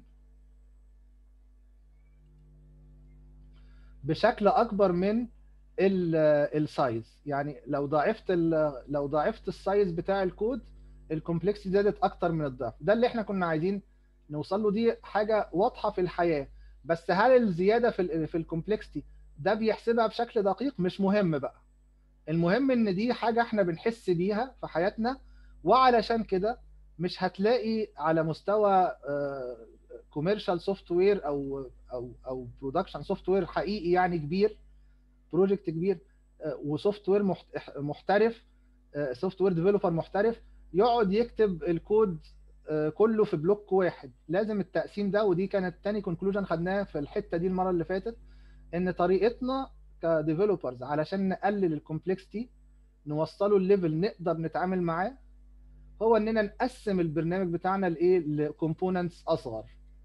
بشكل اكبر من السايز يعني لو ضاعفت لو ضاعفت السايز بتاع الكود الكومبلكسيتي زادت اكتر من الضعف ده اللي احنا كنا عايزين نوصل له دي حاجه واضحه في الحياه بس هل الزياده في ال في الكومبلكسيتي ده بيحسبها بشكل دقيق مش مهم بقى المهم ان دي حاجه احنا بنحس بيها في حياتنا وعلشان كده مش هتلاقي على مستوى كوميرشال سوفت وير او او او برودكشن سوفت وير حقيقي يعني كبير بروجكت كبير وسوفت وير محترف سوفت وير ديفلوبر محترف يقعد يكتب الكود كله في بلوك واحد لازم التقسيم ده ودي كانت تاني كونكلوجن خدناها في الحته دي المره اللي فاتت ان طريقتنا كديفلوبرز علشان نقلل الكومبلكسيتي نوصله الليفل نقدر نتعامل معاه هو اننا نقسم البرنامج بتاعنا لايه لكومبوننتس اصغر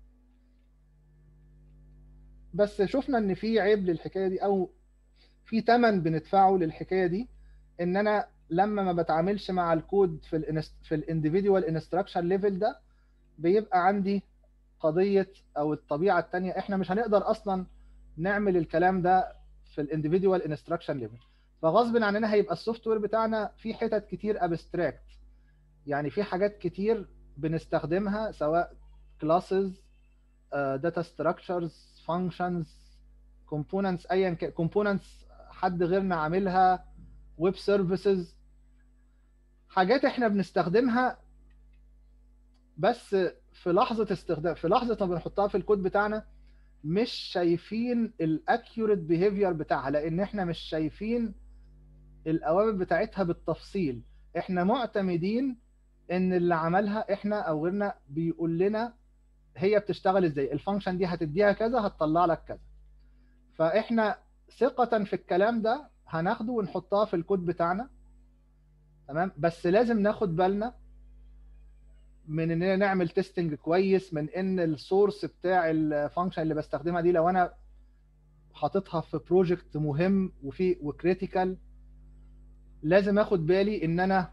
بس شفنا ان في عيب للحكايه دي او في ثمن بندفعه للحكايه دي ان انا لما ما بتعاملش مع الكود في ال في الانديفيدوال انستراكشن ليفل ده بيبقى عندي قضيه او الطبيعه الثانيه احنا مش هنقدر اصلا نعمل الكلام ده في الانديفيدوال انستراكشن ليفل فغصب عننا هيبقى السوفت وير بتاعنا في حتت كتير ابستراكت يعني في حاجات كتير بنستخدمها سواء كلاسز داتا ستراكشرز فانكشنز كومبوننتس ايا كان كومبوننتس حد غيرنا عاملها ويب سيرفيسز حاجات احنا بنستخدمها بس في لحظه استخدام في لحظه ما بنحطها في الكود بتاعنا مش شايفين الاكيوريت بيهيفير بتاعها لان احنا مش شايفين الاوامر بتاعتها بالتفصيل احنا معتمدين ان اللي عملها احنا او غيرنا بيقول لنا هي بتشتغل ازاي الفانكشن دي هتديها كذا هتطلع لك كذا فاحنا ثقة في الكلام ده هناخده ونحطها في الكود بتاعنا تمام بس لازم ناخد بالنا من اننا نعمل تيستنج كويس من ان السورس بتاع الفانكشن اللي بستخدمها دي لو انا حاططها في بروجكت مهم وفي وكريتيكال لازم اخد بالي ان انا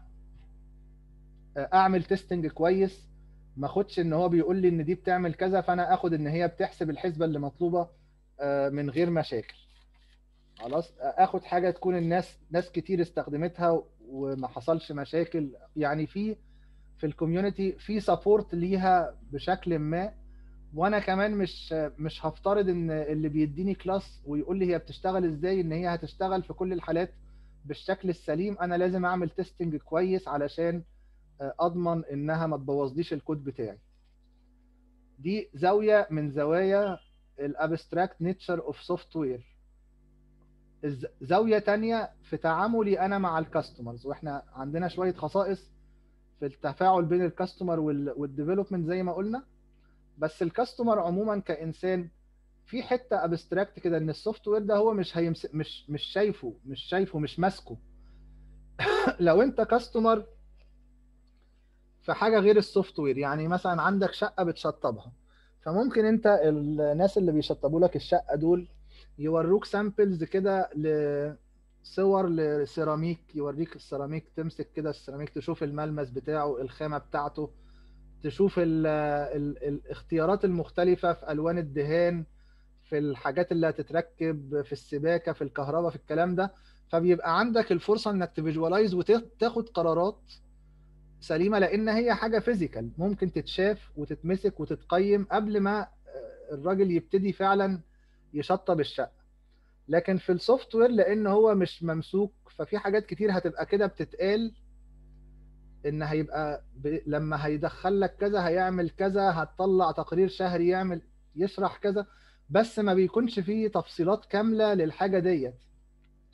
اعمل تيستنج كويس ما اخدش ان هو بيقول لي ان دي بتعمل كذا فانا اخد ان هي بتحسب الحسبه اللي مطلوبه من غير مشاكل خلاص اخد حاجه تكون الناس ناس كتير استخدمتها وما حصلش مشاكل يعني في في الكوميونتي في سبورت ليها بشكل ما وانا كمان مش مش هفترض ان اللي بيديني كلاس ويقول لي هي بتشتغل ازاي ان هي هتشتغل في كل الحالات بالشكل السليم انا لازم اعمل تيستنج كويس علشان اضمن انها ما تبوظليش الكود بتاعي دي زاويه من زوايا الابستراكت نيتشر اوف سوفت وير زاويه تانية في تعاملي انا مع الكاستمرز واحنا عندنا شويه خصائص في التفاعل بين الكاستمر والديفلوبمنت زي ما قلنا بس الكاستمر عموما كانسان في حته ابستراكت كده ان السوفت وير ده هو مش هيمس... مش مش شايفه مش شايفه مش ماسكه لو انت كاستمر في حاجه غير السوفت وير يعني مثلا عندك شقه بتشطبها فممكن انت الناس اللي بيشطبوا لك الشقه دول يوروك سامبلز كده لصور لسيراميك يوريك السيراميك تمسك كده السيراميك تشوف الملمس بتاعه الخامه بتاعته تشوف ال ال الاختيارات المختلفه في الوان الدهان في الحاجات اللي هتتركب في السباكه في الكهرباء في الكلام ده فبيبقى عندك الفرصه انك تفيجواليز وتاخد قرارات سليمه لان هي حاجه فيزيكال ممكن تتشاف وتتمسك وتتقيم قبل ما الراجل يبتدي فعلا يشطب الشقه لكن في السوفت وير لان هو مش ممسوك ففي حاجات كتير هتبقى كده بتتقال ان هيبقى ب... لما هيدخل لك كذا هيعمل كذا هتطلع تقرير شهري يعمل يشرح كذا بس ما بيكونش فيه تفصيلات كامله للحاجه ديت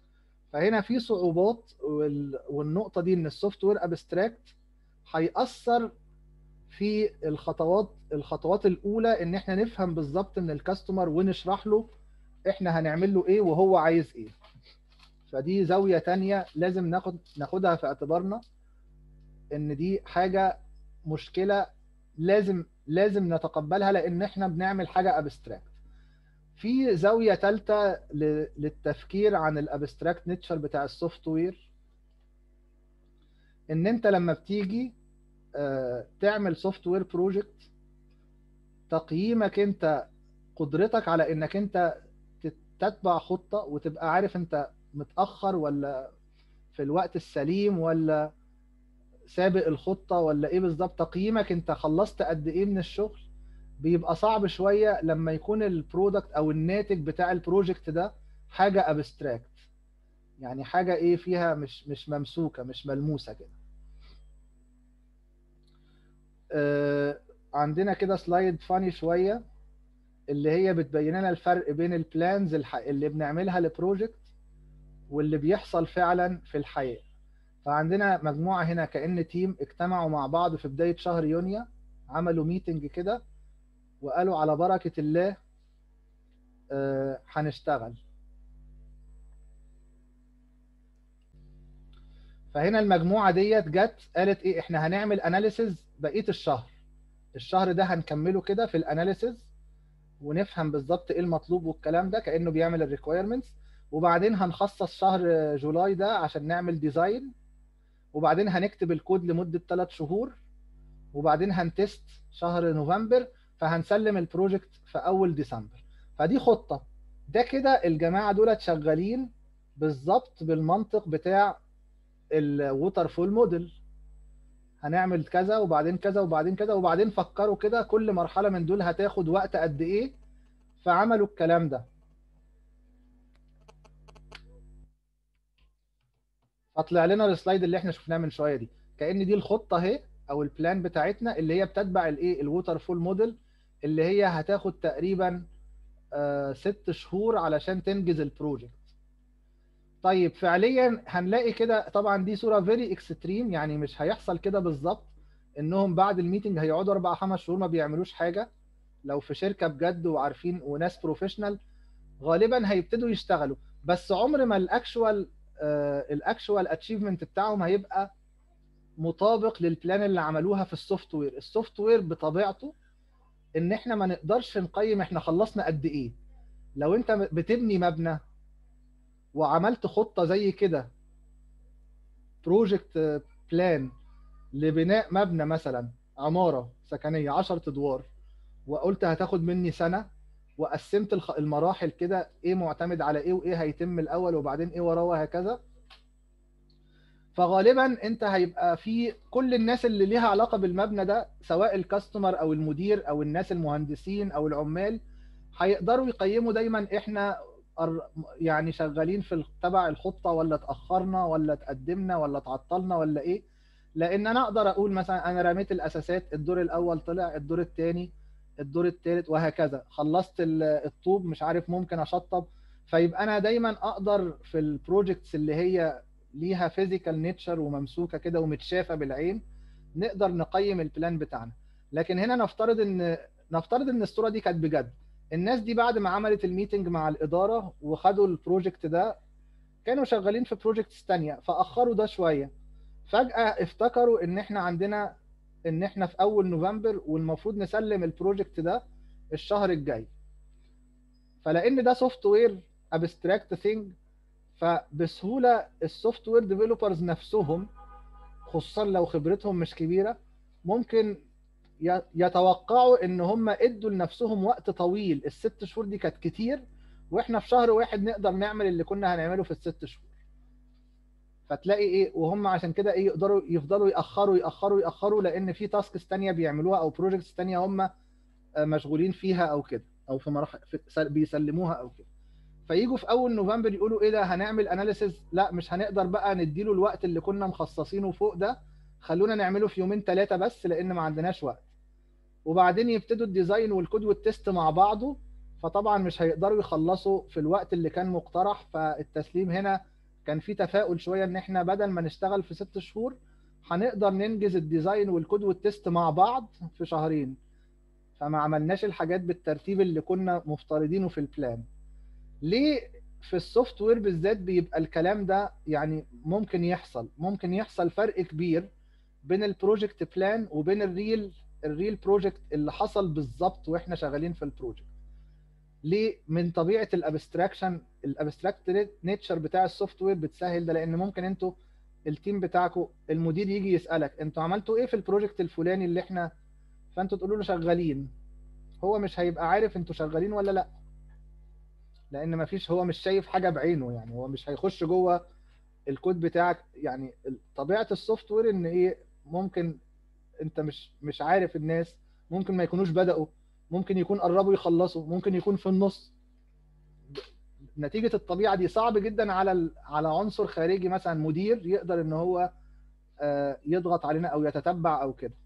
فهنا في صعوبات وال- والنقطه دي ان السوفت وير ابستراكت هيأثر في الخطوات الخطوات الاولى ان احنا نفهم بالظبط من الكاستمر ونشرح له احنا هنعمل له ايه وهو عايز ايه فدي زاويه تانية لازم ناخد ناخدها في اعتبارنا ان دي حاجه مشكله لازم لازم نتقبلها لان احنا بنعمل حاجه ابستراكت في زاويه ثالثه للتفكير عن الابستراكت نيتشر بتاع السوفت وير ان انت لما بتيجي آه، تعمل سوفت وير بروجكت تقييمك انت قدرتك على انك انت تت- تتبع خطة وتبقى عارف انت متأخر ولا في الوقت السليم ولا سابق الخطة ولا ايه بالظبط تقييمك انت خلصت قد ايه من الشغل بيبقى صعب شوية لما يكون البرودكت او الناتج بتاع البروجكت ده حاجة ابستراكت يعني حاجة ايه فيها مش مش ممسوكة مش ملموسة كده آه، عندنا كده سلايد فاني شوية اللي هي بتبين لنا الفرق بين البلانز الح... اللي بنعملها لبروجكت واللي بيحصل فعلا في الحياة فعندنا مجموعة هنا كأن تيم اجتمعوا مع بعض في بداية شهر يونيو عملوا ميتنج كده وقالوا على بركة الله آه، هنشتغل فهنا المجموعة ديت جت قالت ايه احنا هنعمل اناليسز بقية الشهر الشهر ده هنكمله كده في الاناليسز ونفهم بالظبط ايه المطلوب والكلام ده كأنه بيعمل الريكويرمنتس وبعدين هنخصص شهر جولاي ده عشان نعمل ديزاين وبعدين هنكتب الكود لمدة 3 شهور وبعدين هنتست شهر نوفمبر فهنسلم البروجكت في اول ديسمبر فدي خطة ده كده الجماعة دولت شغالين بالظبط بالمنطق بتاع الووتر فول موديل هنعمل كذا وبعدين كذا وبعدين كذا وبعدين فكروا كده كل مرحلة من دول هتاخد وقت قد ايه فعملوا الكلام ده فطلع لنا السلايد اللي احنا شفناه من شوية دي كأن دي الخطة اهي او البلان بتاعتنا اللي هي بتتبع الايه الووتر فول موديل اللي هي هتاخد تقريبا آه ست شهور علشان تنجز البروجكت طيب فعليا هنلاقي كده طبعا دي صوره فيري اكستريم يعني مش هيحصل كده بالظبط انهم بعد الميتنج هيقعدوا اربع خمس شهور ما بيعملوش حاجه لو في شركه بجد وعارفين وناس بروفيشنال غالبا هيبتدوا يشتغلوا بس عمر ما الاكشوال الاكشوال اتشيفمنت بتاعهم هيبقى مطابق للبلان اللي عملوها في السوفت وير السوفت وير بطبيعته ان احنا ما نقدرش نقيم احنا خلصنا قد ايه لو انت بتبني مبنى وعملت خطة زي كده بروجكت بلان لبناء مبنى مثلا عمارة سكنية 10 ادوار وقلت هتاخد مني سنة وقسمت الخ- المراحل كده ايه معتمد على ايه وايه هيتم الاول وبعدين ايه وراه وهكذا فغالبا انت هيبقى في كل الناس اللي ليها علاقة بالمبنى ده سواء الكاستمر او المدير او الناس المهندسين او العمال هيقدروا يقيموا دايما احنا أر- يعني شغالين في ال- تبع الخطة ولا اتأخرنا ولا تقدمنا ولا تعطلنا ولا ايه لان انا اقدر اقول مثلا انا رميت الاساسات الدور الاول طلع الدور الثاني الدور الثالث وهكذا خلصت ال- الطوب مش عارف ممكن اشطب فيبقى انا دايما اقدر في البروجكتس اللي هي ليها فيزيكال نيتشر وممسوكه كده ومتشافه بالعين نقدر نقيم البلان بتاعنا لكن هنا نفترض ان نفترض ان الصوره دي كانت بجد الناس دي بعد ما عملت الميتنج مع الاداره وخدوا البروجكت ده كانوا شغالين في بروجكتس تانية فاخروا ده شويه فجاه افتكروا ان احنا عندنا ان احنا في اول نوفمبر والمفروض نسلم البروجكت ده الشهر الجاي فلان ده سوفت وير ابستراكت ثينج فبسهوله السوفت وير ديفلوبرز نفسهم خصوصا لو خبرتهم مش كبيره ممكن ي- يتوقعوا ان هم ادوا لنفسهم وقت طويل الست شهور دي كانت كتير واحنا في شهر واحد نقدر نعمل اللي كنا هنعمله في الست شهور فتلاقي ايه وهم عشان كده ايه يقدروا يفضلوا ياخروا ياخروا ياخروا لان في تاسكس تانية بيعملوها او بروجكتس تانية هم آه، مشغولين فيها او كده او في مراحل في سل- بيسلموها او كده فيجوا في اول نوفمبر يقولوا ايه ده هنعمل اناليسز لا مش هنقدر بقى نديله الوقت اللي كنا مخصصينه فوق ده خلونا نعمله في يومين ثلاثه بس لان ما عندناش وقت وبعدين يبتدوا الديزاين والكود والتست مع بعضه فطبعا مش هيقدروا يخلصوا في الوقت اللي كان مقترح فالتسليم هنا كان في تفاؤل شويه ان احنا بدل ما نشتغل في ست شهور هنقدر ننجز الديزاين والكود والتست مع بعض في شهرين فما عملناش الحاجات بالترتيب اللي كنا مفترضينه في البلان ليه في السوفت وير بالذات بيبقى الكلام ده يعني ممكن يحصل ممكن يحصل فرق كبير بين البروجكت بلان وبين الريل الريل بروجكت اللي حصل بالظبط واحنا شغالين في البروجكت ليه من طبيعه الابستراكشن الابستراكت نيتشر بتاع السوفت وير بتسهل ده لان ممكن انتوا التيم بتاعكم المدير يجي يسالك انتوا عملتوا ايه في البروجكت الفلاني اللي احنا فانتوا تقولوا له شغالين هو مش هيبقى عارف انتوا شغالين ولا لا لان ما فيش هو مش شايف حاجه بعينه يعني هو مش هيخش جوه الكود بتاعك يعني طبيعه السوفت وير ان ايه ممكن انت مش مش عارف الناس ممكن ما يكونوش بداوا ممكن يكون قربوا يخلصوا ممكن يكون في النص نتيجه الطبيعه دي صعب جدا على على عنصر خارجي مثلا مدير يقدر ان هو يضغط علينا او يتتبع او كده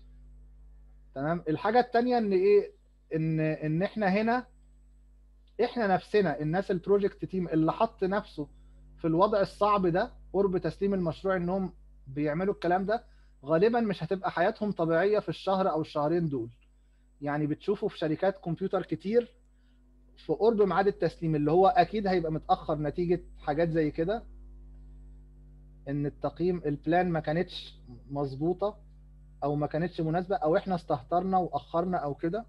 تمام الحاجه الثانيه ان ايه ان ان احنا هنا احنا نفسنا الناس البروجكت تيم اللي حط نفسه في الوضع الصعب ده قرب تسليم المشروع انهم بيعملوا الكلام ده غالبا مش هتبقى حياتهم طبيعيه في الشهر او الشهرين دول يعني بتشوفوا في شركات كمبيوتر كتير في قرب ميعاد التسليم اللي هو اكيد هيبقى متاخر نتيجه حاجات زي كده ان التقييم البلان ما كانتش مظبوطه او ما كانتش مناسبه او احنا استهترنا واخرنا او كده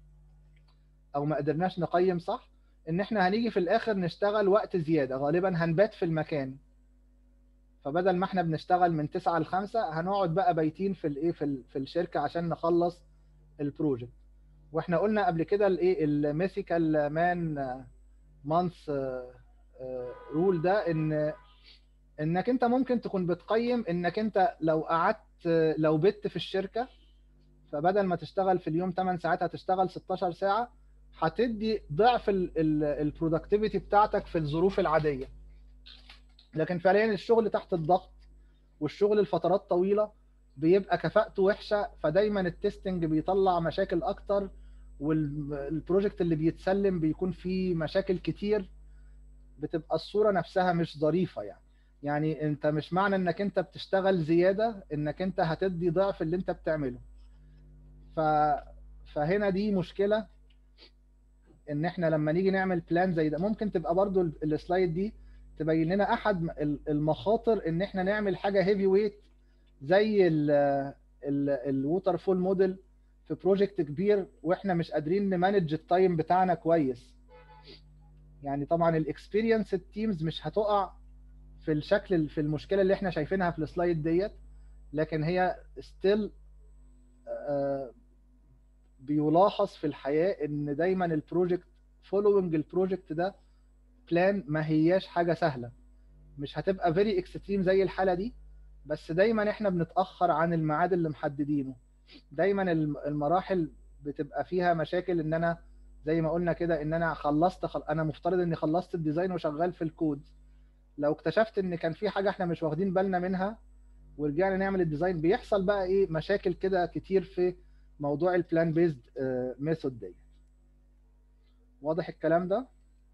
او ما قدرناش نقيم صح ان احنا هنيجي في الاخر نشتغل وقت زياده غالبا هنبات في المكان فبدل ما احنا بنشتغل من 9 ل 5 هنقعد بقى بايتين في الايه في, في الشركه عشان نخلص البروجكت واحنا قلنا قبل كده الايه الميثيكال مان مانث رول ده ان انك انت ممكن تكون بتقيم انك انت لو قعدت لو بت في الشركه فبدل ما تشتغل في اليوم 8 ساعات هتشتغل 16 ساعه هتدي ضعف البرودكتيفيتي بتاعتك في الظروف العاديه لكن فعليا الشغل تحت الضغط والشغل لفترات طويله بيبقى كفاءته وحشه فدايما التستنج بيطلع مشاكل اكتر والبروجكت اللي بيتسلم بيكون فيه مشاكل كتير بتبقى الصوره نفسها مش ظريفه يعني يعني انت مش معنى انك انت بتشتغل زياده انك انت هتدي ضعف اللي انت بتعمله ف فهنا دي مشكله ان احنا لما نيجي نعمل بلان زي ده ممكن تبقى برضو السلايد دي تبين لنا احد المخاطر ان احنا نعمل حاجه هيفي ويت زي الووتر فول موديل في بروجكت كبير واحنا مش قادرين نمانج التايم بتاعنا كويس يعني طبعا الاكسبيرينس التيمز مش هتقع في الشكل في المشكله اللي احنا شايفينها في السلايد ديت لكن هي ستيل بيلاحظ في الحياه ان دايما البروجكت فولوينج البروجكت ده بلان ما هياش حاجه سهله مش هتبقى فيري اكستريم زي الحاله دي بس دايما احنا بنتاخر عن الميعاد اللي محددينه دايما المراحل بتبقى فيها مشاكل ان انا زي ما قلنا كده ان انا خلصت خل... انا مفترض اني خلصت الديزاين وشغال في الكود لو اكتشفت ان كان في حاجه احنا مش واخدين بالنا منها ورجعنا نعمل الديزاين بيحصل بقى ايه مشاكل كده كتير في موضوع البلان بيزد ميثود دي واضح الكلام ده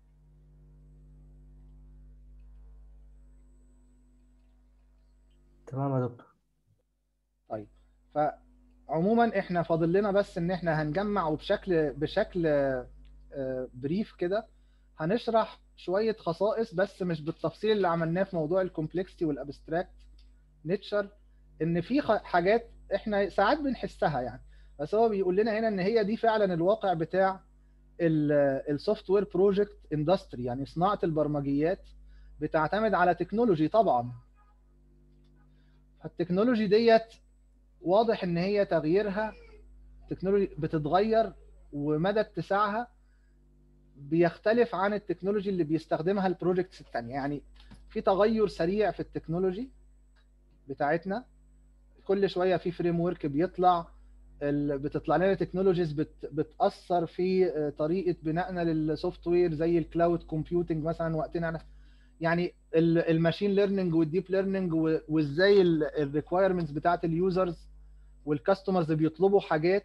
تمام يا دكتور طيب فعموما احنا فاضل لنا بس ان احنا هنجمع وبشكل بشكل بريف كده هنشرح شويه خصائص بس مش بالتفصيل اللي عملناه في موضوع الكومبلكسيتي والابستراكت نيتشر ان في حاجات احنا ساعات بنحسها يعني بس هو بيقول لنا هنا ان هي دي فعلا الواقع بتاع السوفت وير بروجكت اندستري يعني صناعه البرمجيات بتعتمد على تكنولوجي طبعا فالتكنولوجي ديت واضح ان هي تغييرها تكنولوجي بتتغير ومدى اتساعها بيختلف عن التكنولوجي اللي بيستخدمها البروجكتس الثانيه يعني في تغير سريع في التكنولوجي بتاعتنا كل شويه في فريم ورك بيطلع بتطلع لنا تكنولوجيز بت بتاثر في طريقه بنائنا للسوفت وير زي الكلاود كومبيوتنج مثلا وقتنا يعني الماشين ليرنينج والديب ليرنينج وازاي الريكوايرمنتس بتاعت اليوزرز والكاستمرز بيطلبوا حاجات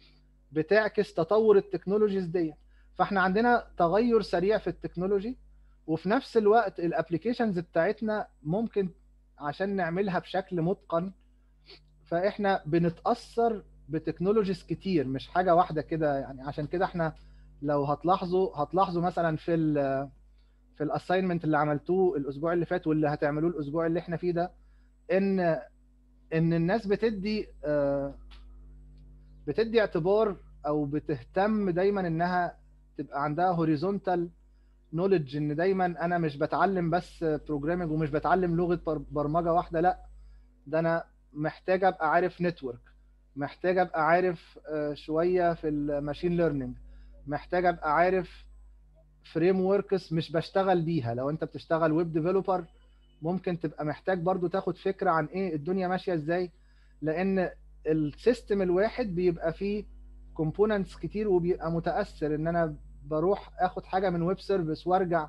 بتعكس تطور التكنولوجيز دي فاحنا عندنا تغير سريع في التكنولوجي وفي نفس الوقت الابلكيشنز بتاعتنا ممكن عشان نعملها بشكل متقن فاحنا بنتاثر بتكنولوجيز كتير مش حاجه واحده كده يعني عشان كده احنا لو هتلاحظوا هتلاحظوا مثلا في ال في الاساينمنت اللي عملتوه الاسبوع اللي فات واللي هتعملوه الاسبوع اللي احنا فيه ده ان ان الناس بتدي آه، بتدي اعتبار او بتهتم دايما انها تبقى عندها هوريزونتال نوليدج ان دايما انا مش بتعلم بس بروجرامنج ومش بتعلم لغه بر- برمجه واحده لا ده انا محتاج ابقى عارف نتورك محتاج ابقى عارف آه، شويه في الماشين ليرنينج محتاج ابقى عارف فريم وركس مش بشتغل بيها لو انت بتشتغل ويب ديفلوبر ممكن تبقى محتاج برضو تاخد فكره عن ايه الدنيا ماشيه ازاي لان السيستم الواحد بيبقى فيه كومبوننتس كتير وبيبقى متاثر ان انا بروح اخد حاجه من ويب سيرفيس وارجع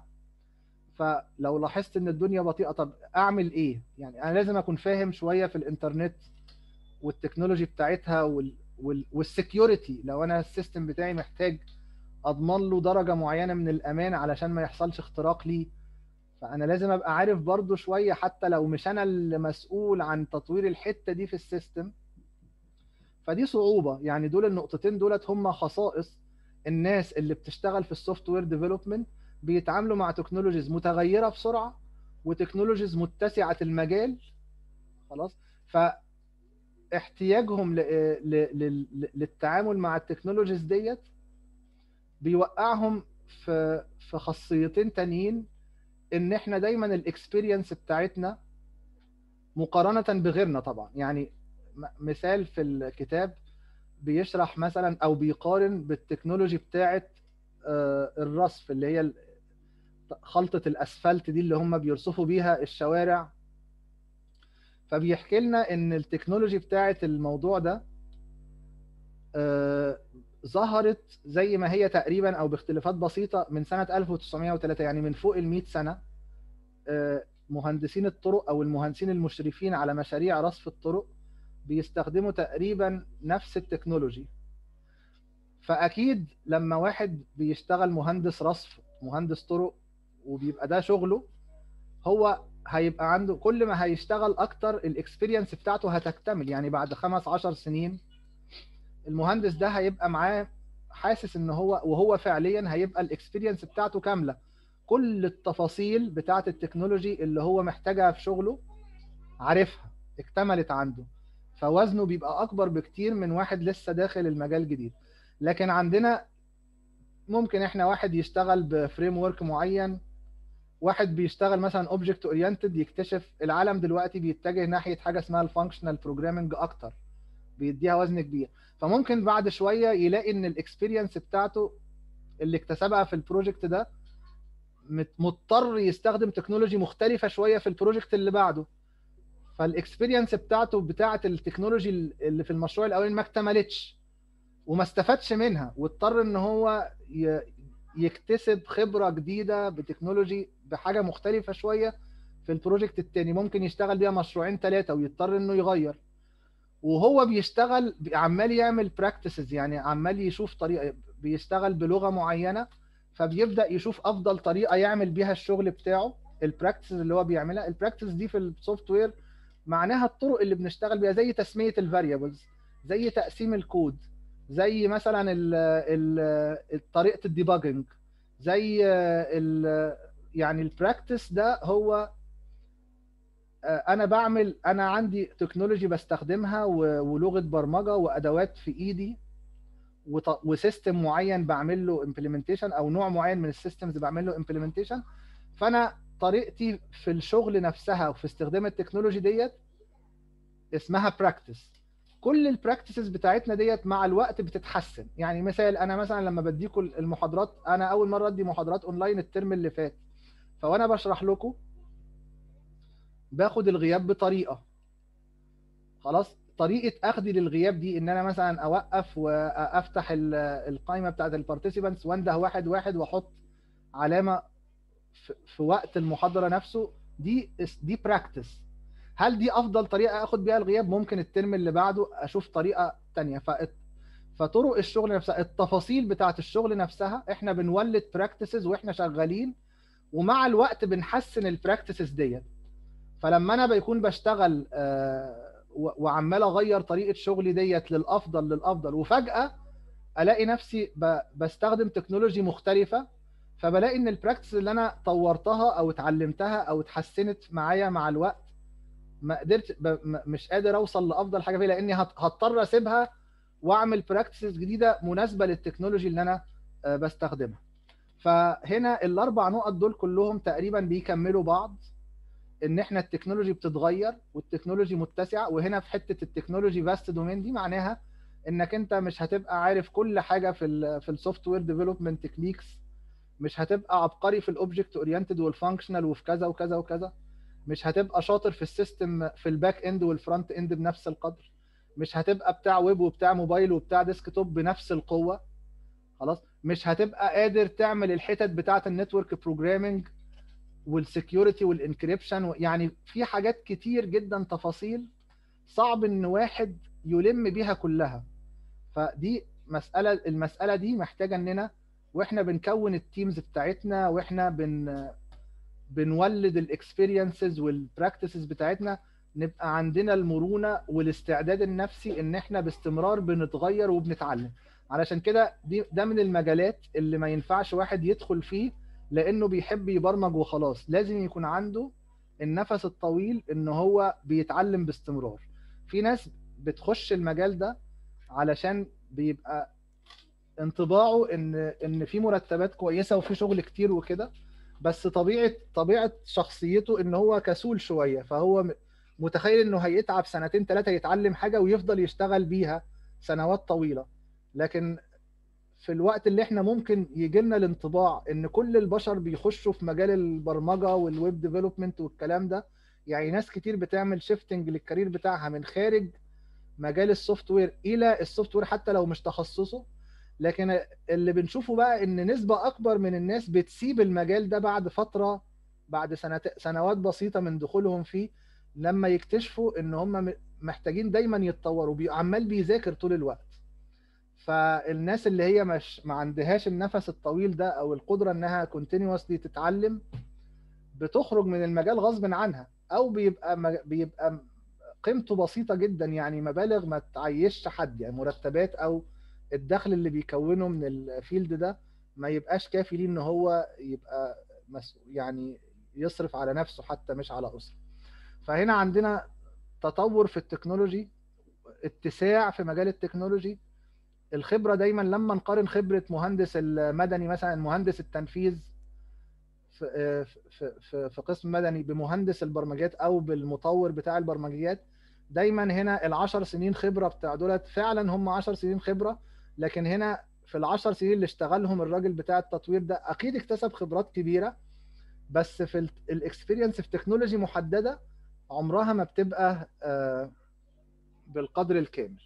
فلو لاحظت ان الدنيا بطيئه طب اعمل ايه يعني انا لازم اكون فاهم شويه في الانترنت والتكنولوجي بتاعتها وال وال والسكيورتي لو انا السيستم بتاعي محتاج اضمن له درجه معينه من الامان علشان ما يحصلش اختراق ليه فانا لازم ابقى عارف برضو شويه حتى لو مش انا اللي مسؤول عن تطوير الحته دي في السيستم فدي صعوبه يعني دول النقطتين دولت هم خصائص الناس اللي بتشتغل في السوفت وير ديفلوبمنت بيتعاملوا مع تكنولوجيز متغيره بسرعه وتكنولوجيز متسعه المجال خلاص فاحتياجهم ل... ل... ل... للتعامل مع التكنولوجيز ديت بيوقعهم في في خاصيتين تانيين ان احنا دايما الاكسبيرينس بتاعتنا مقارنه بغيرنا طبعا يعني م- مثال في الكتاب بيشرح مثلا او بيقارن بالتكنولوجي بتاعت آه، الرصف اللي هي ال- خلطه الاسفلت دي اللي هم بيرصفوا بيها الشوارع فبيحكي لنا ان التكنولوجي بتاعت الموضوع ده آه، ظهرت زي ما هي تقريبا او باختلافات بسيطه من سنه 1903 يعني من فوق ال 100 سنه آه، مهندسين الطرق او المهندسين المشرفين على مشاريع رصف الطرق بيستخدموا تقريبا نفس التكنولوجي فاكيد لما واحد بيشتغل مهندس رصف مهندس طرق وبيبقى ده شغله هو هيبقى عنده كل ما هيشتغل اكتر الاكسبيرينس بتاعته هتكتمل يعني بعد خمس عشر سنين المهندس ده هيبقى معاه حاسس ان هو وهو فعليا هيبقى الاكسبيرينس بتاعته كامله كل التفاصيل بتاعه التكنولوجي اللي هو محتاجها في شغله عارفها اكتملت عنده فوزنه بيبقى اكبر بكتير من واحد لسه داخل المجال جديد لكن عندنا ممكن احنا واحد يشتغل بفريم ورك معين واحد بيشتغل مثلا اوبجكت اورينتد يكتشف العالم دلوقتي بيتجه ناحيه حاجه اسمها الفانكشنال بروجرامنج اكتر بيديها وزن كبير فممكن بعد شويه يلاقي ان الاكسبيرينس بتاعته اللي اكتسبها في البروجكت ده مت- مضطر يستخدم تكنولوجي مختلفه شويه في البروجكت اللي بعده فالاكسبيرينس بتاعته بتاعه التكنولوجي اللي في المشروع الاولاني ما اكتملتش وما استفادش منها واضطر ان هو ي- يكتسب خبره جديده بتكنولوجي بحاجه مختلفه شويه في البروجكت التاني ممكن يشتغل بيها مشروعين ثلاثه ويضطر انه يغير وهو بيشتغل عمال يعمل براكتسز يعني عمال يشوف طريقه بيشتغل بلغه معينه فبيبدا يشوف افضل طريقه يعمل بيها الشغل بتاعه البراكتسز اللي هو بيعملها البراكتس دي في السوفت وير معناها الطرق اللي بنشتغل بيها زي تسميه الفاريبلز زي تقسيم الكود زي مثلا ال ال طريقه الديباجنج زي ال يعني البراكتس ده هو انا بعمل انا عندي تكنولوجي بستخدمها و- ولغه برمجه وادوات في ايدي وط- وسيستم معين بعمل له امبلمنتيشن او نوع معين من السيستمز بعمل له امبلمنتيشن فانا طريقتي في الشغل نفسها وفي استخدام التكنولوجي ديت اسمها براكتس كل البراكتسز بتاعتنا ديت مع الوقت بتتحسن يعني مثال انا مثلا لما بديكم المحاضرات انا اول مره ادي محاضرات اونلاين الترم اللي فات فوانا بشرح لكم باخد الغياب بطريقه خلاص طريقه اخذي للغياب دي ان انا مثلا اوقف وافتح ال- القائمه بتاعت البارتيسيبانتس وانده واحد واحد واحط علامه في- في وقت المحاضره نفسه دي دي براكتس هل دي افضل طريقه اخد بيها الغياب ممكن الترم اللي بعده اشوف طريقه تانية فت- فطرق الشغل نفسها التفاصيل بتاعت الشغل نفسها احنا بنولد براكتسز واحنا شغالين ومع الوقت بنحسن البراكتسز ديت فلما انا بيكون بشتغل آه، و- وعمال اغير طريقه شغلي ديت للافضل للافضل وفجاه الاقي نفسي ب- بستخدم تكنولوجي مختلفه فبلاقي ان البراكتس اللي انا طورتها او اتعلمتها او اتحسنت معايا مع الوقت ما قدرت ب... م- مش قادر اوصل لافضل حاجه فيها لاني هت- هضطر اسيبها واعمل براكتسز جديده مناسبه للتكنولوجي اللي انا آه، بستخدمها فهنا الاربع نقط دول كلهم تقريبا بيكملوا بعض ان احنا التكنولوجي بتتغير والتكنولوجي متسعه وهنا في حته التكنولوجي فاست دومين دي معناها انك انت مش هتبقى عارف كل حاجه في ال في السوفت وير ديفلوبمنت تكنيكس مش هتبقى عبقري في الاوبجكت اورينتد والفانكشنال وفي كذا وكذا وكذا مش هتبقى شاطر في السيستم في الباك اند والفرونت اند بنفس القدر مش هتبقى بتاع ويب وبتاع موبايل وبتاع ديسكتوب بنفس القوه خلاص مش هتبقى قادر تعمل الحتت بتاعه النتورك بروجرامنج والسكيورتي والانكريبشن يعني في حاجات كتير جدا تفاصيل صعب ان واحد يلم بيها كلها فدي مساله المساله دي محتاجه اننا واحنا بنكون التيمز بتاعتنا واحنا بن بنولد الاكسبيرينسز والبراكتسز بتاعتنا نبقى عندنا المرونه والاستعداد النفسي ان احنا باستمرار بنتغير وبنتعلم علشان كده دي ده من المجالات اللي ما ينفعش واحد يدخل فيه لانه بيحب يبرمج وخلاص لازم يكون عنده النفس الطويل ان هو بيتعلم باستمرار في ناس بتخش المجال ده علشان بيبقى انطباعه ان ان في مرتبات كويسه وفي شغل كتير وكده بس طبيعه طبيعه شخصيته ان هو كسول شويه فهو م- متخيل انه هيتعب سنتين ثلاثه يتعلم حاجه ويفضل يشتغل بيها سنوات طويله لكن في الوقت اللي احنا ممكن يجي لنا الانطباع ان كل البشر بيخشوا في مجال البرمجه والويب ديفلوبمنت والكلام ده يعني ناس كتير بتعمل شيفتنج للكارير بتاعها من خارج مجال السوفت وير الى السوفت وير حتى لو مش تخصصه لكن اللي بنشوفه بقى ان نسبه اكبر من الناس بتسيب المجال ده بعد فتره بعد سنت... سنوات بسيطه من دخولهم فيه لما يكتشفوا ان هم م- محتاجين دايما يتطوروا بي... عمال بيذاكر طول الوقت فالناس اللي هي مش ما عندهاش النفس الطويل ده او القدره انها كونتينوسلي تتعلم بتخرج من المجال غصب عنها او بيبقى م- بيبقى قيمته بسيطه جدا يعني مبالغ ما تعيشش حد يعني مرتبات او الدخل اللي بيكونه من الفيلد ده ما يبقاش كافي ليه ان هو يبقى مسؤول يعني يصرف على نفسه حتى مش على اسره فهنا عندنا تطور في التكنولوجي اتساع في مجال التكنولوجي الخبره دايما لما نقارن خبره مهندس المدني مثلا مهندس التنفيذ في في في في قسم مدني بمهندس البرمجيات او بالمطور بتاع البرمجيات دايما هنا العشر سنين خبره بتاع دولت فعلا هم 10 سنين خبره لكن هنا في العشر سنين اللي اشتغلهم الراجل بتاع التطوير ده اكيد اكتسب خبرات كبيره بس في الاكسبيرينس في تكنولوجي محدده عمرها ما بتبقى آه، بالقدر الكامل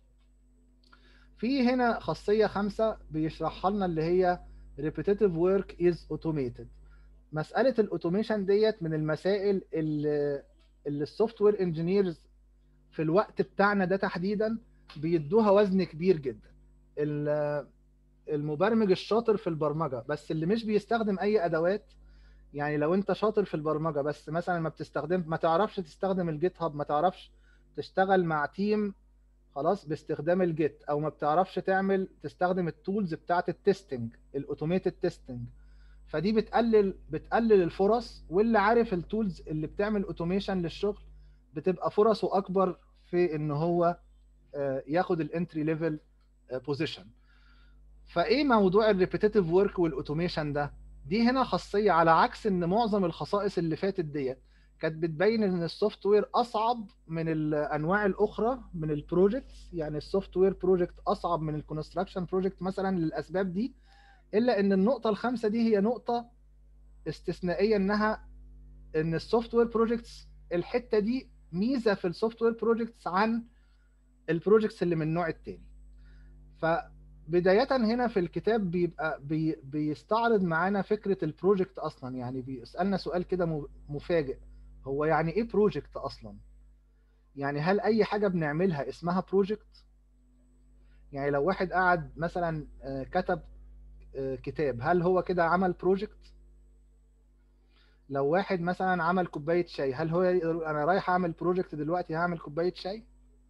في هنا خاصيه خامسه بيشرحها لنا اللي هي repetitive work is automated مساله الاوتوميشن ديت من المسائل اللي اللي السوفت وير انجينيرز في الوقت بتاعنا ده تحديدا بيدوها وزن كبير جدا ال- المبرمج الشاطر في البرمجه بس اللي مش بيستخدم اي ادوات يعني لو انت شاطر في البرمجه بس مثلا ما بتستخدم ما تعرفش تستخدم الجيت هاب ما تعرفش تشتغل مع تيم خلاص باستخدام الجيت او ما بتعرفش تعمل تستخدم التولز بتاعه التستنج الاوتوميتد تيستنج فدي بتقلل بتقلل الفرص واللي عارف التولز اللي بتعمل اوتوميشن للشغل بتبقى فرصه اكبر في ان هو آه، ياخد الانتري ليفل بوزيشن فايه موضوع الريبيتيتيف ورك والاوتوميشن ده دي هنا خاصيه على عكس ان معظم الخصائص اللي فاتت ديت كانت بتبين ان السوفت وير اصعب من الانواع الاخرى من البروجكتس يعني السوفت وير بروجكت اصعب من الكونستراكشن بروجكت مثلا للاسباب دي الا ان النقطه الخامسه دي هي نقطه استثنائيه انها ان السوفت وير بروجكتس الحته دي ميزه في السوفت وير بروجكتس عن البروجكتس اللي من النوع التاني فبدايه هنا في الكتاب بيبقى بي بيستعرض معانا فكره البروجكت اصلا يعني بيسالنا سؤال كده م- مفاجئ هو يعني ايه بروجكت اصلا يعني هل اي حاجه بنعملها اسمها بروجكت يعني لو واحد قعد مثلا آه، كتب آه، كتاب هل هو كده عمل بروجكت لو واحد مثلا عمل كوبايه شاي هل هو يقدر يقول انا رايح اعمل بروجكت دلوقتي هعمل كوبايه شاي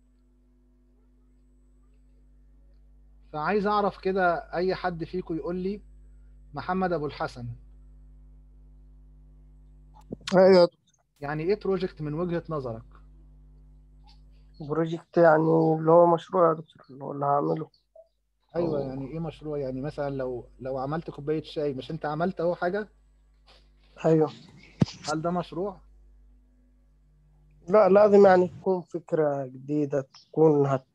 فعايز اعرف كده اي حد فيكم يقول لي محمد ابو الحسن ايوه يعني ايه بروجكت من وجهة نظرك بروجكت يعني اللي هو مشروع يا دكتور اللي هو اللي هعمله ايوه أو- يعني ايه مشروع يعني مثلا لو لو عملت كوبايه شاي مش انت عملت اهو حاجه ايوه هل ده مشروع لا لازم يعني تكون فكرة جديدة تكون هت...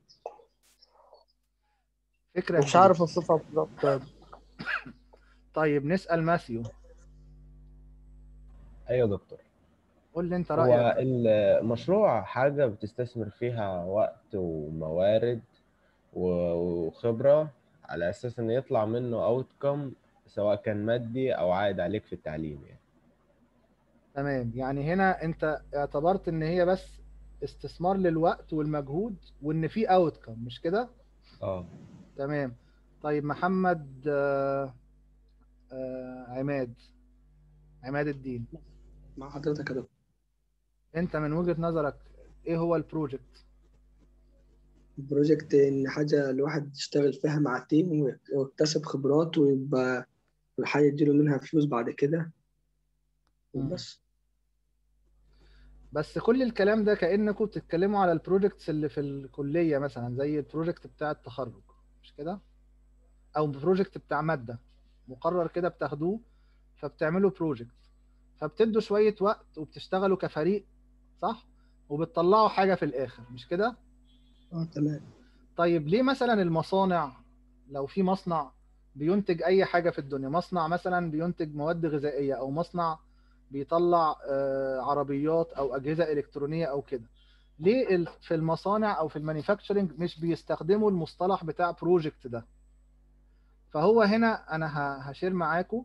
فكره مش جديده عارف اوصفها بالظبط يا دكتور. طيب نسال ماثيو ايوه يا دكتور قول لي انت هو رايك المشروع حاجة بتستثمر فيها وقت وموارد و- وخبرة على أساس إن يطلع منه أوتكم سواء كان مادي أو عائد عليك في التعليم يعني تمام يعني هنا انت اعتبرت ان هي بس استثمار للوقت والمجهود وان في اوتكم مش كده اه تمام طيب محمد آه، آه، عماد عماد الدين مع حضرتك يا دكتور انت من وجهة نظرك ايه هو البروجكت البروجكت إن حاجة الواحد يشتغل فيها مع تيم ويكتسب خبرات ويبقى الحاجة يديله منها فلوس بعد كده مم. وبس بس كل الكلام ده كأنكم بتتكلموا على البروجكتس اللي في الكلية مثلا زي البروجكت بتاع التخرج مش كده او بروجكت بتاع مادة مقرر كده بتاخدوه فبتعملوا بروجكت فبتدوا شوية وقت وبتشتغلوا كفريق صح وبتطلعوا حاجة في الآخر مش كده اه تمام طيب ليه مثلا المصانع لو في مصنع بينتج اي حاجه في الدنيا مصنع مثلا بينتج مواد غذائيه او مصنع بيطلع آه، عربيات او اجهزه الكترونيه او كده ليه ال- في المصانع او في المانيفاكتشرنج مش بيستخدموا المصطلح بتاع بروجكت ده فهو هنا انا ه- هشير معاكم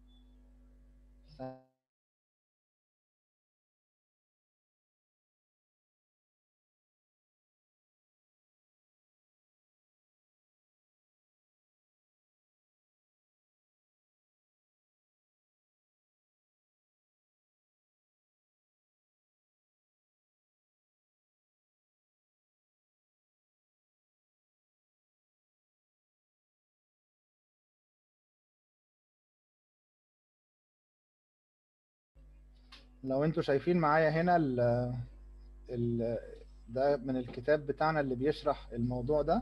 لو انتوا شايفين معايا هنا ال ال ده من الكتاب بتاعنا اللي بيشرح الموضوع ده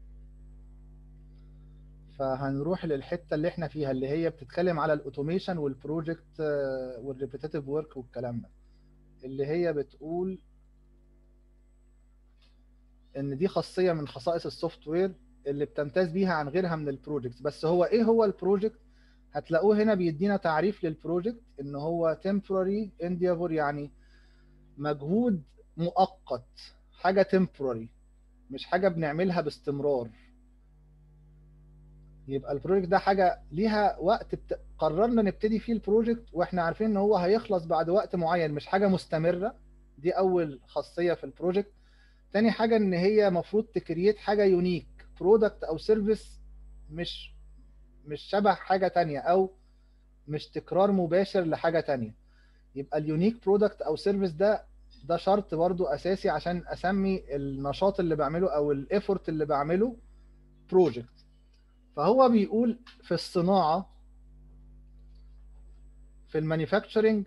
فهنروح للحته اللي احنا فيها اللي هي بتتكلم على الاوتوميشن والبروجكت والريبيتيتيف ورك والكلام ده اللي هي بتقول ان دي خاصيه من خصائص السوفت وير اللي بتمتاز بيها عن غيرها من البروجكتس بس هو ايه هو البروجكت هتلاقوه هنا بيدينا تعريف للبروجكت ان هو temporary endeavor يعني مجهود مؤقت حاجه temporary مش حاجه بنعملها باستمرار يبقى البروجكت ده حاجه ليها وقت بت... قررنا نبتدي فيه البروجكت واحنا عارفين ان هو هيخلص بعد وقت معين مش حاجه مستمره دي اول خاصيه في البروجكت تاني حاجه ان هي المفروض تكريت حاجه يونيك برودكت او سيرفيس مش مش شبه حاجه تانية او مش تكرار مباشر لحاجه تانية يبقى اليونيك برودكت او سيرفيس ده ده شرط برضو اساسي عشان اسمي النشاط اللي بعمله او الايفورت اللي بعمله بروجكت فهو بيقول في الصناعه في المانيفاكتشرنج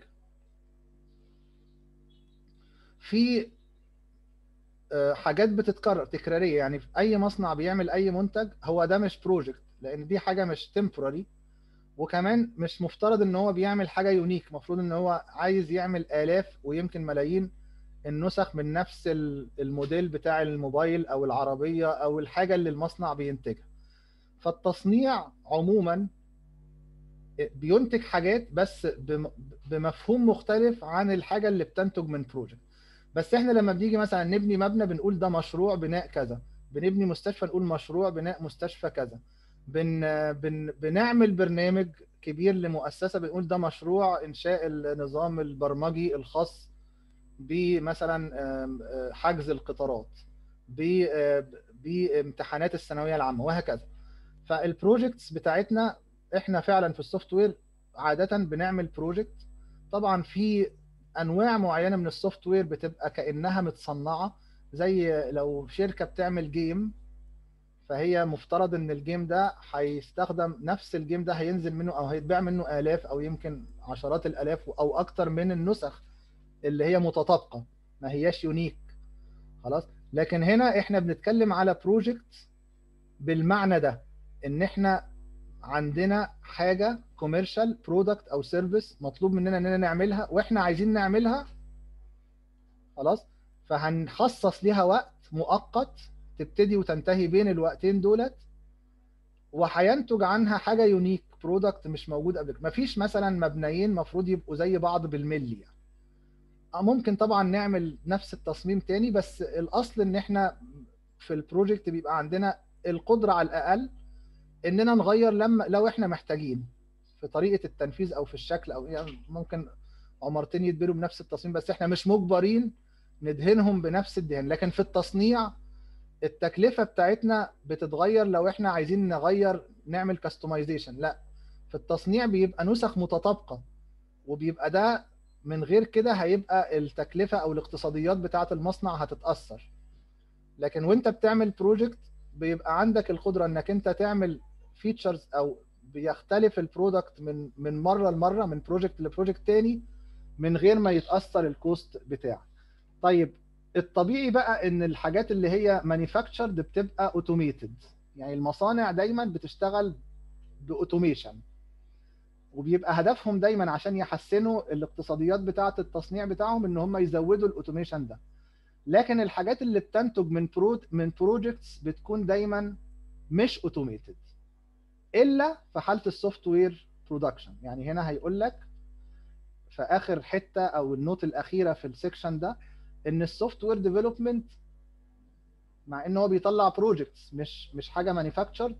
في آه، حاجات بتتكرر تكراريه يعني في اي مصنع بيعمل اي منتج هو ده مش بروجكت لان دي حاجه مش تمبوراري وكمان مش مفترض ان هو بيعمل حاجه يونيك المفروض ان هو عايز يعمل الاف ويمكن ملايين النسخ من نفس ال- الموديل بتاع الموبايل او العربيه او الحاجه اللي المصنع بينتجها فالتصنيع عموما بينتج حاجات بس بم- بمفهوم مختلف عن الحاجه اللي بتنتج من بروجكت بس احنا لما بنيجي مثلا نبني مبنى بنقول ده مشروع بناء كذا بنبني مستشفى نقول مشروع بناء مستشفى كذا بن بن بنعمل برنامج كبير لمؤسسة بنقول ده مشروع إنشاء النظام البرمجي الخاص بمثلا آم، آه، حجز القطارات ب- آه، بامتحانات الثانوية العامة وهكذا فالبروجكتس بتاعتنا احنا فعلا في السوفت وير عادة بنعمل بروجكت طبعا في انواع معينه من السوفت وير بتبقى كانها متصنعه زي لو شركه بتعمل جيم فهي مفترض ان الجيم ده هيستخدم نفس الجيم ده هينزل منه او هيتباع منه الاف او يمكن عشرات الالاف او اكتر من النسخ اللي هي متطابقه ما هياش يونيك خلاص لكن هنا احنا بنتكلم على بروجكت بالمعنى ده ان احنا عندنا حاجه كوميرشال برودكت او سيرفيس مطلوب مننا اننا نعملها واحنا عايزين نعملها خلاص فهنخصص ليها وقت مؤقت تبتدي وتنتهي بين الوقتين دولت وهينتج عنها حاجه يونيك برودكت مش موجود قبل كده مفيش مثلا مبنيين مفروض يبقوا زي بعض بالملي يعني. ممكن طبعا نعمل نفس التصميم تاني بس الاصل ان احنا في البروجكت بيبقى عندنا القدره على الاقل اننا نغير لما لو احنا محتاجين في طريقه التنفيذ او في الشكل او يعني ممكن عمارتين يتبنوا بنفس التصميم بس احنا مش مجبرين ندهنهم بنفس الدهان لكن في التصنيع التكلفه بتاعتنا بتتغير لو احنا عايزين نغير نعمل كاستمايزيشن لا في التصنيع بيبقى نسخ متطابقه وبيبقى ده من غير كده هيبقى التكلفه او الاقتصاديات بتاعه المصنع هتتاثر لكن وانت بتعمل بروجكت بيبقى عندك القدره انك انت تعمل فيتشرز او بيختلف البرودكت من من مره لمره من بروجكت لبروجكت تاني من غير ما يتاثر الكوست بتاعك طيب الطبيعي بقى ان الحاجات اللي هي مانيفاكتشرد بتبقى اوتوميتد يعني المصانع دايما بتشتغل باوتوميشن وبيبقى هدفهم دايما عشان يحسنوا الاقتصاديات بتاعه التصنيع بتاعهم ان هم يزودوا الاوتوميشن ده لكن الحاجات اللي بتنتج من برو من بروجكتس بتكون دايما مش اوتوميتد الا في حاله السوفت وير برودكشن يعني هنا هيقول لك في اخر حته او النوت الاخيره في السكشن ده ان السوفت وير ديفلوبمنت مع ان هو بيطلع بروجكتس مش مش حاجه مانيفاكتشرد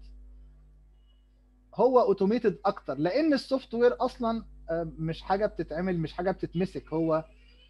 هو اوتوميتد اكتر لان السوفت وير اصلا مش حاجه بتتعمل مش حاجه بتتمسك هو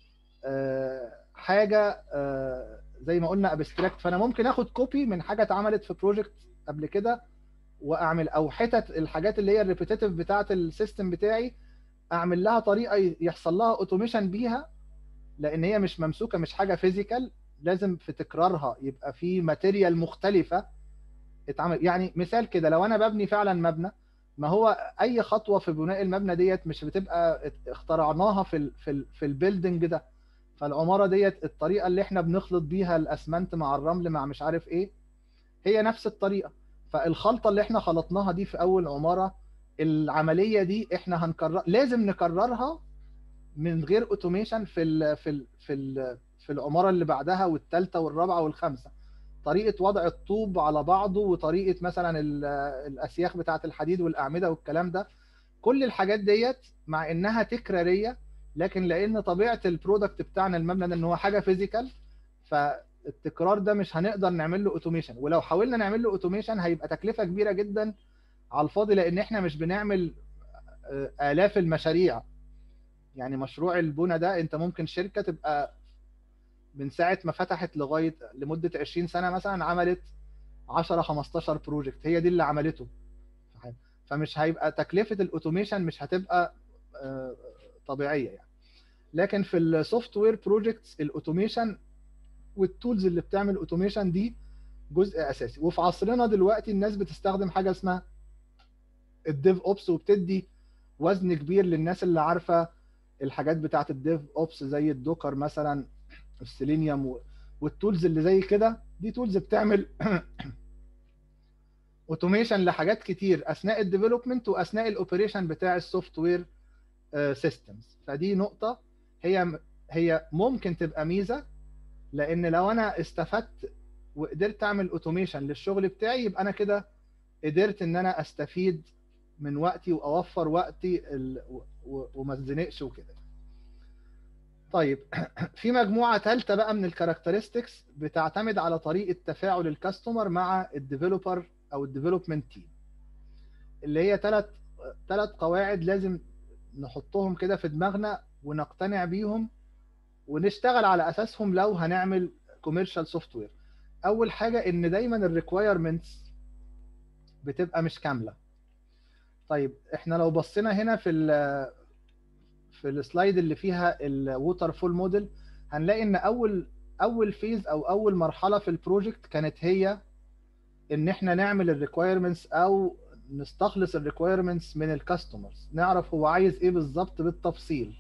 حاجه زي ما قلنا ابستراكت فانا ممكن اخد كوبي من حاجه اتعملت في بروجكت قبل كده واعمل او حتت الحاجات اللي هي الريبيتيتيف بتاعه السيستم بتاعي اعمل لها طريقه يحصل لها اوتوميشن بيها لان هي مش ممسوكه مش حاجه فيزيكال لازم في تكرارها يبقى في ماتيريال مختلفه اتعمل يعني مثال كده لو انا ببني فعلا مبنى ما هو اي خطوه في بناء المبنى ديت مش بتبقى اخترعناها في ال في ال في البيلدنج ده فالعماره ديت الطريقه اللي احنا بنخلط بيها الاسمنت مع الرمل مع مش عارف ايه هي نفس الطريقه فالخلطه اللي احنا خلطناها دي في اول عماره العمليه دي احنا هنكرر لازم نكررها من غير اوتوميشن في ال في ال في ال في العماره اللي بعدها والثالثه والرابعه والخامسه طريقه وضع الطوب على بعضه وطريقه مثلا الاسياخ بتاعه الحديد والاعمده والكلام ده كل الحاجات ديت مع انها تكراريه لكن لان طبيعه البرودكت بتاعنا المبنى ده ان هو حاجه فيزيكال فالتكرار ده مش هنقدر نعمل له اوتوميشن ولو حاولنا نعمل له اوتوميشن هيبقى تكلفه كبيره جدا على الفاضي لان احنا مش بنعمل الاف المشاريع يعني مشروع البنى ده انت ممكن شركه تبقى من ساعه ما فتحت لغايه لمده 20 سنه مثلا عملت 10 15 بروجكت هي دي اللي عملته فمش هيبقى تكلفه الاوتوميشن مش هتبقى طبيعيه يعني لكن في السوفت وير بروجكتس الاوتوميشن والتولز اللي بتعمل اوتوميشن دي جزء اساسي وفي عصرنا دلوقتي الناس بتستخدم حاجه اسمها الديف اوبس وبتدي وزن كبير للناس اللي عارفه الحاجات بتاعه الديف اوبس زي الدوكر مثلا السيلينيوم والتولز اللي زي كده دي تولز بتعمل اوتوميشن لحاجات كتير اثناء الديفلوبمنت واثناء الاوبريشن بتاع السوفت وير سيستمز فدي نقطه هي هي ممكن تبقى ميزه لان لو انا استفدت وقدرت اعمل اوتوميشن للشغل بتاعي يبقى انا كده قدرت ان انا استفيد من وقتي واوفر وقتي وما اتزنقش وكده طيب في مجموعه ثالثه بقى من الكاركترستكس بتعتمد على طريقه تفاعل الكاستمر مع الديفلوبر او الديفلوبمنت تيم اللي هي ثلاث ثلاث قواعد لازم نحطهم كده في دماغنا ونقتنع بيهم ونشتغل على اساسهم لو هنعمل كوميرشال سوفت وير اول حاجه ان دايما الريكوايرمنتس بتبقى مش كامله طيب احنا لو بصينا هنا في ال في السلايد اللي فيها الووتر فول موديل هنلاقي ان اول اول فيز او اول مرحله في البروجكت كانت هي ان احنا نعمل الريكويرمنتس او نستخلص الريكويرمنتس من الكاستمرز نعرف هو عايز ايه بالظبط بالتفصيل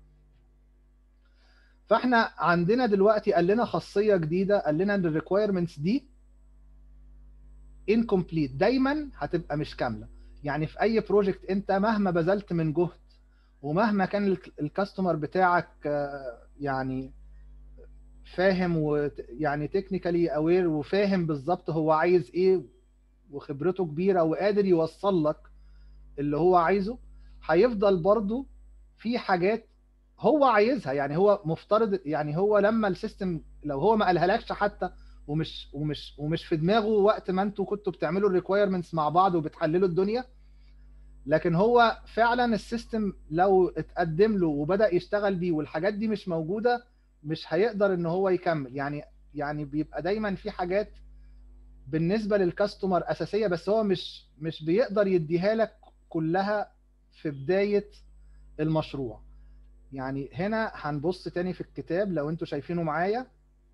فاحنا عندنا دلوقتي قال لنا خاصيه جديده قال لنا ان الريكويرمنتس دي incomplete دايما هتبقى مش كامله يعني في اي بروجكت انت مهما بذلت من جهد ومهما كان الكاستمر بتاعك آه، يعني فاهم ويعني تكنيكالي اوير وفاهم بالظبط هو عايز ايه وخبرته كبيره وقادر يوصل لك اللي هو عايزه هيفضل برضه في حاجات هو عايزها يعني هو مفترض يعني هو لما السيستم لو هو ما قالها لكش حتى ومش ومش ومش في دماغه وقت ما انتوا كنتوا بتعملوا الريكويرمنتس مع بعض وبتحللوا الدنيا لكن هو فعلا السيستم لو اتقدم له وبدا يشتغل بيه والحاجات دي مش موجوده مش هيقدر ان هو يكمل يعني يعني بيبقى دايما في حاجات بالنسبه للكاستمر اساسيه بس هو مش مش بيقدر يديها لك كلها في بدايه المشروع يعني هنا هنبص تاني في الكتاب لو انتوا شايفينه معايا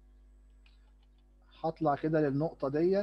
هطلع كده للنقطه ديت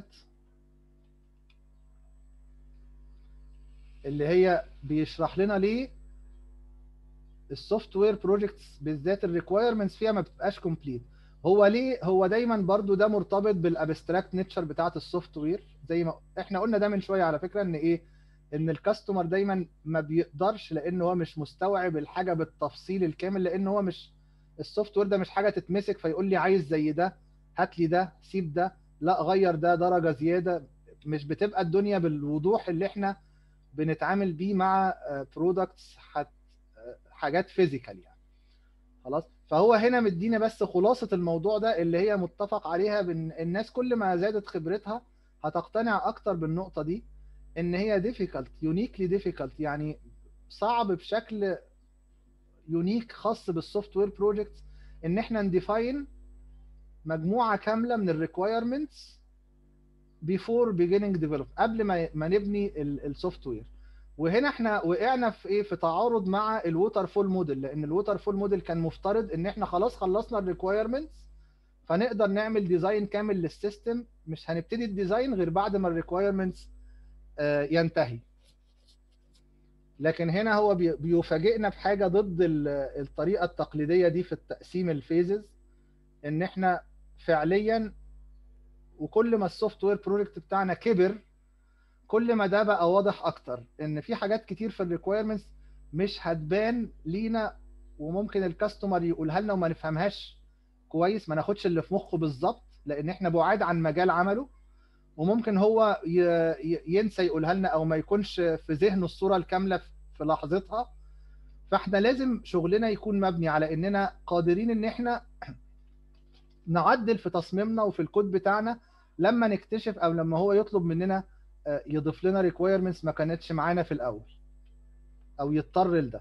اللي هي بيشرح لنا ليه السوفت وير بروجكتس بالذات الريكويرمنتس فيها ما بتبقاش كومبليت هو ليه هو دايما برضو ده مرتبط بالابستراكت نيتشر بتاعه السوفت وير زي ما احنا قلنا ده من شويه على فكره ان ايه ان الكاستمر دايما ما بيقدرش لان هو مش مستوعب الحاجه بالتفصيل الكامل لان هو مش السوفت وير ده مش حاجه تتمسك فيقول لي عايز زي ده هات لي ده سيب ده لا غير ده درجه زياده مش بتبقى الدنيا بالوضوح اللي احنا بنتعامل بيه مع برودكتس حاجات فيزيكال يعني خلاص فهو هنا مدينا بس خلاصه الموضوع ده اللي هي متفق عليها بان الناس كل ما زادت خبرتها هتقتنع اكتر بالنقطه دي ان هي difficult uniquely difficult يعني صعب بشكل يونيك خاص بالسوفت وير بروجكتس ان احنا نديفاين مجموعه كامله من الريكويرمنتس before beginning develop قبل ما ما نبني السوفت وير وهنا احنا وقعنا في ايه في تعارض مع الووتر فول موديل لان الووتر فول موديل كان مفترض ان احنا خلاص خلصنا الريكويرمنتس فنقدر نعمل ديزاين كامل للسيستم مش هنبتدي الديزاين غير بعد ما الريكويرمنتس ينتهي لكن هنا هو بيفاجئنا بحاجه ضد الطريقه التقليديه دي في التقسيم الفيزز ان احنا فعليا وكل ما السوفت وير بروجكت بتاعنا كبر كل ما ده بقى واضح اكتر ان في حاجات كتير في الريكويرمنتس مش هتبان لينا وممكن الكاستمر يقولها لنا وما نفهمهاش كويس ما ناخدش اللي في مخه بالظبط لان احنا بعاد عن مجال عمله وممكن هو ينسى يقولها لنا او ما يكونش في ذهنه الصوره الكامله في لحظتها فاحنا لازم شغلنا يكون مبني على اننا قادرين ان احنا نعدل في تصميمنا وفي الكود بتاعنا لما نكتشف او لما هو يطلب مننا يضيف لنا ريكويرمنتس ما كانتش معانا في الاول او يضطر لده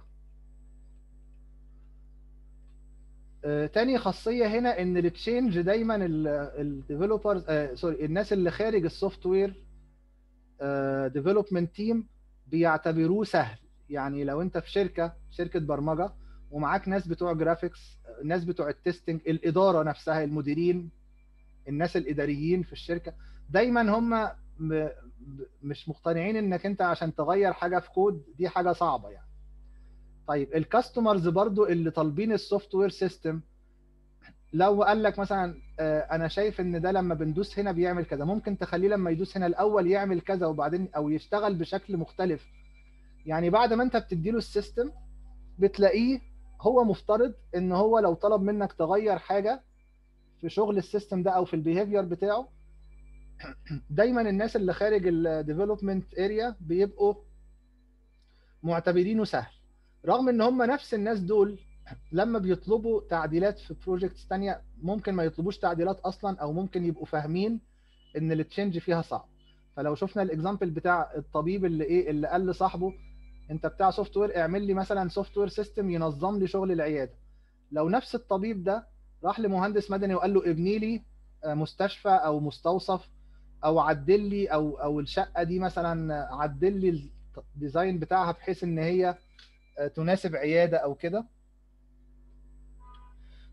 تاني خاصيه هنا ان التشينج دايما الديفلوبرز سوري الناس اللي خارج السوفت وير ديفلوبمنت تيم بيعتبروه سهل يعني لو انت في شركه شركه برمجه ومعاك ناس بتوع جرافيكس ناس بتوع التستنج الاداره نفسها المديرين الناس الاداريين في الشركه دايما هم مش مقتنعين انك انت عشان تغير حاجه في كود دي حاجه صعبه يعني طيب الكاستمرز برضو اللي طالبين السوفت وير سيستم لو قال لك مثلا انا شايف ان ده لما بندوس هنا بيعمل كذا ممكن تخليه لما يدوس هنا الاول يعمل كذا وبعدين او يشتغل بشكل مختلف يعني بعد ما انت بتديله السيستم بتلاقيه هو مفترض ان هو لو طلب منك تغير حاجه في شغل السيستم ده او في البيهيفير بتاعه دايما الناس اللي خارج الديفلوبمنت اريا بيبقوا معتبرينه سهل رغم ان هم نفس الناس دول لما بيطلبوا تعديلات في بروجكتس تانية ممكن ما يطلبوش تعديلات اصلا او ممكن يبقوا فاهمين ان التشنج فيها صعب فلو شفنا الاكزامبل بتاع الطبيب اللي ايه اللي قال لصاحبه انت بتاع سوفت وير اعمل لي مثلا سوفت وير سيستم ينظم لي شغل العياده لو نفس الطبيب ده راح لمهندس مدني وقال له ابني لي مستشفى او مستوصف او عدل لي او او الشقه دي مثلا عدل لي الديزاين بتاعها بحيث ان هي تناسب عياده او كده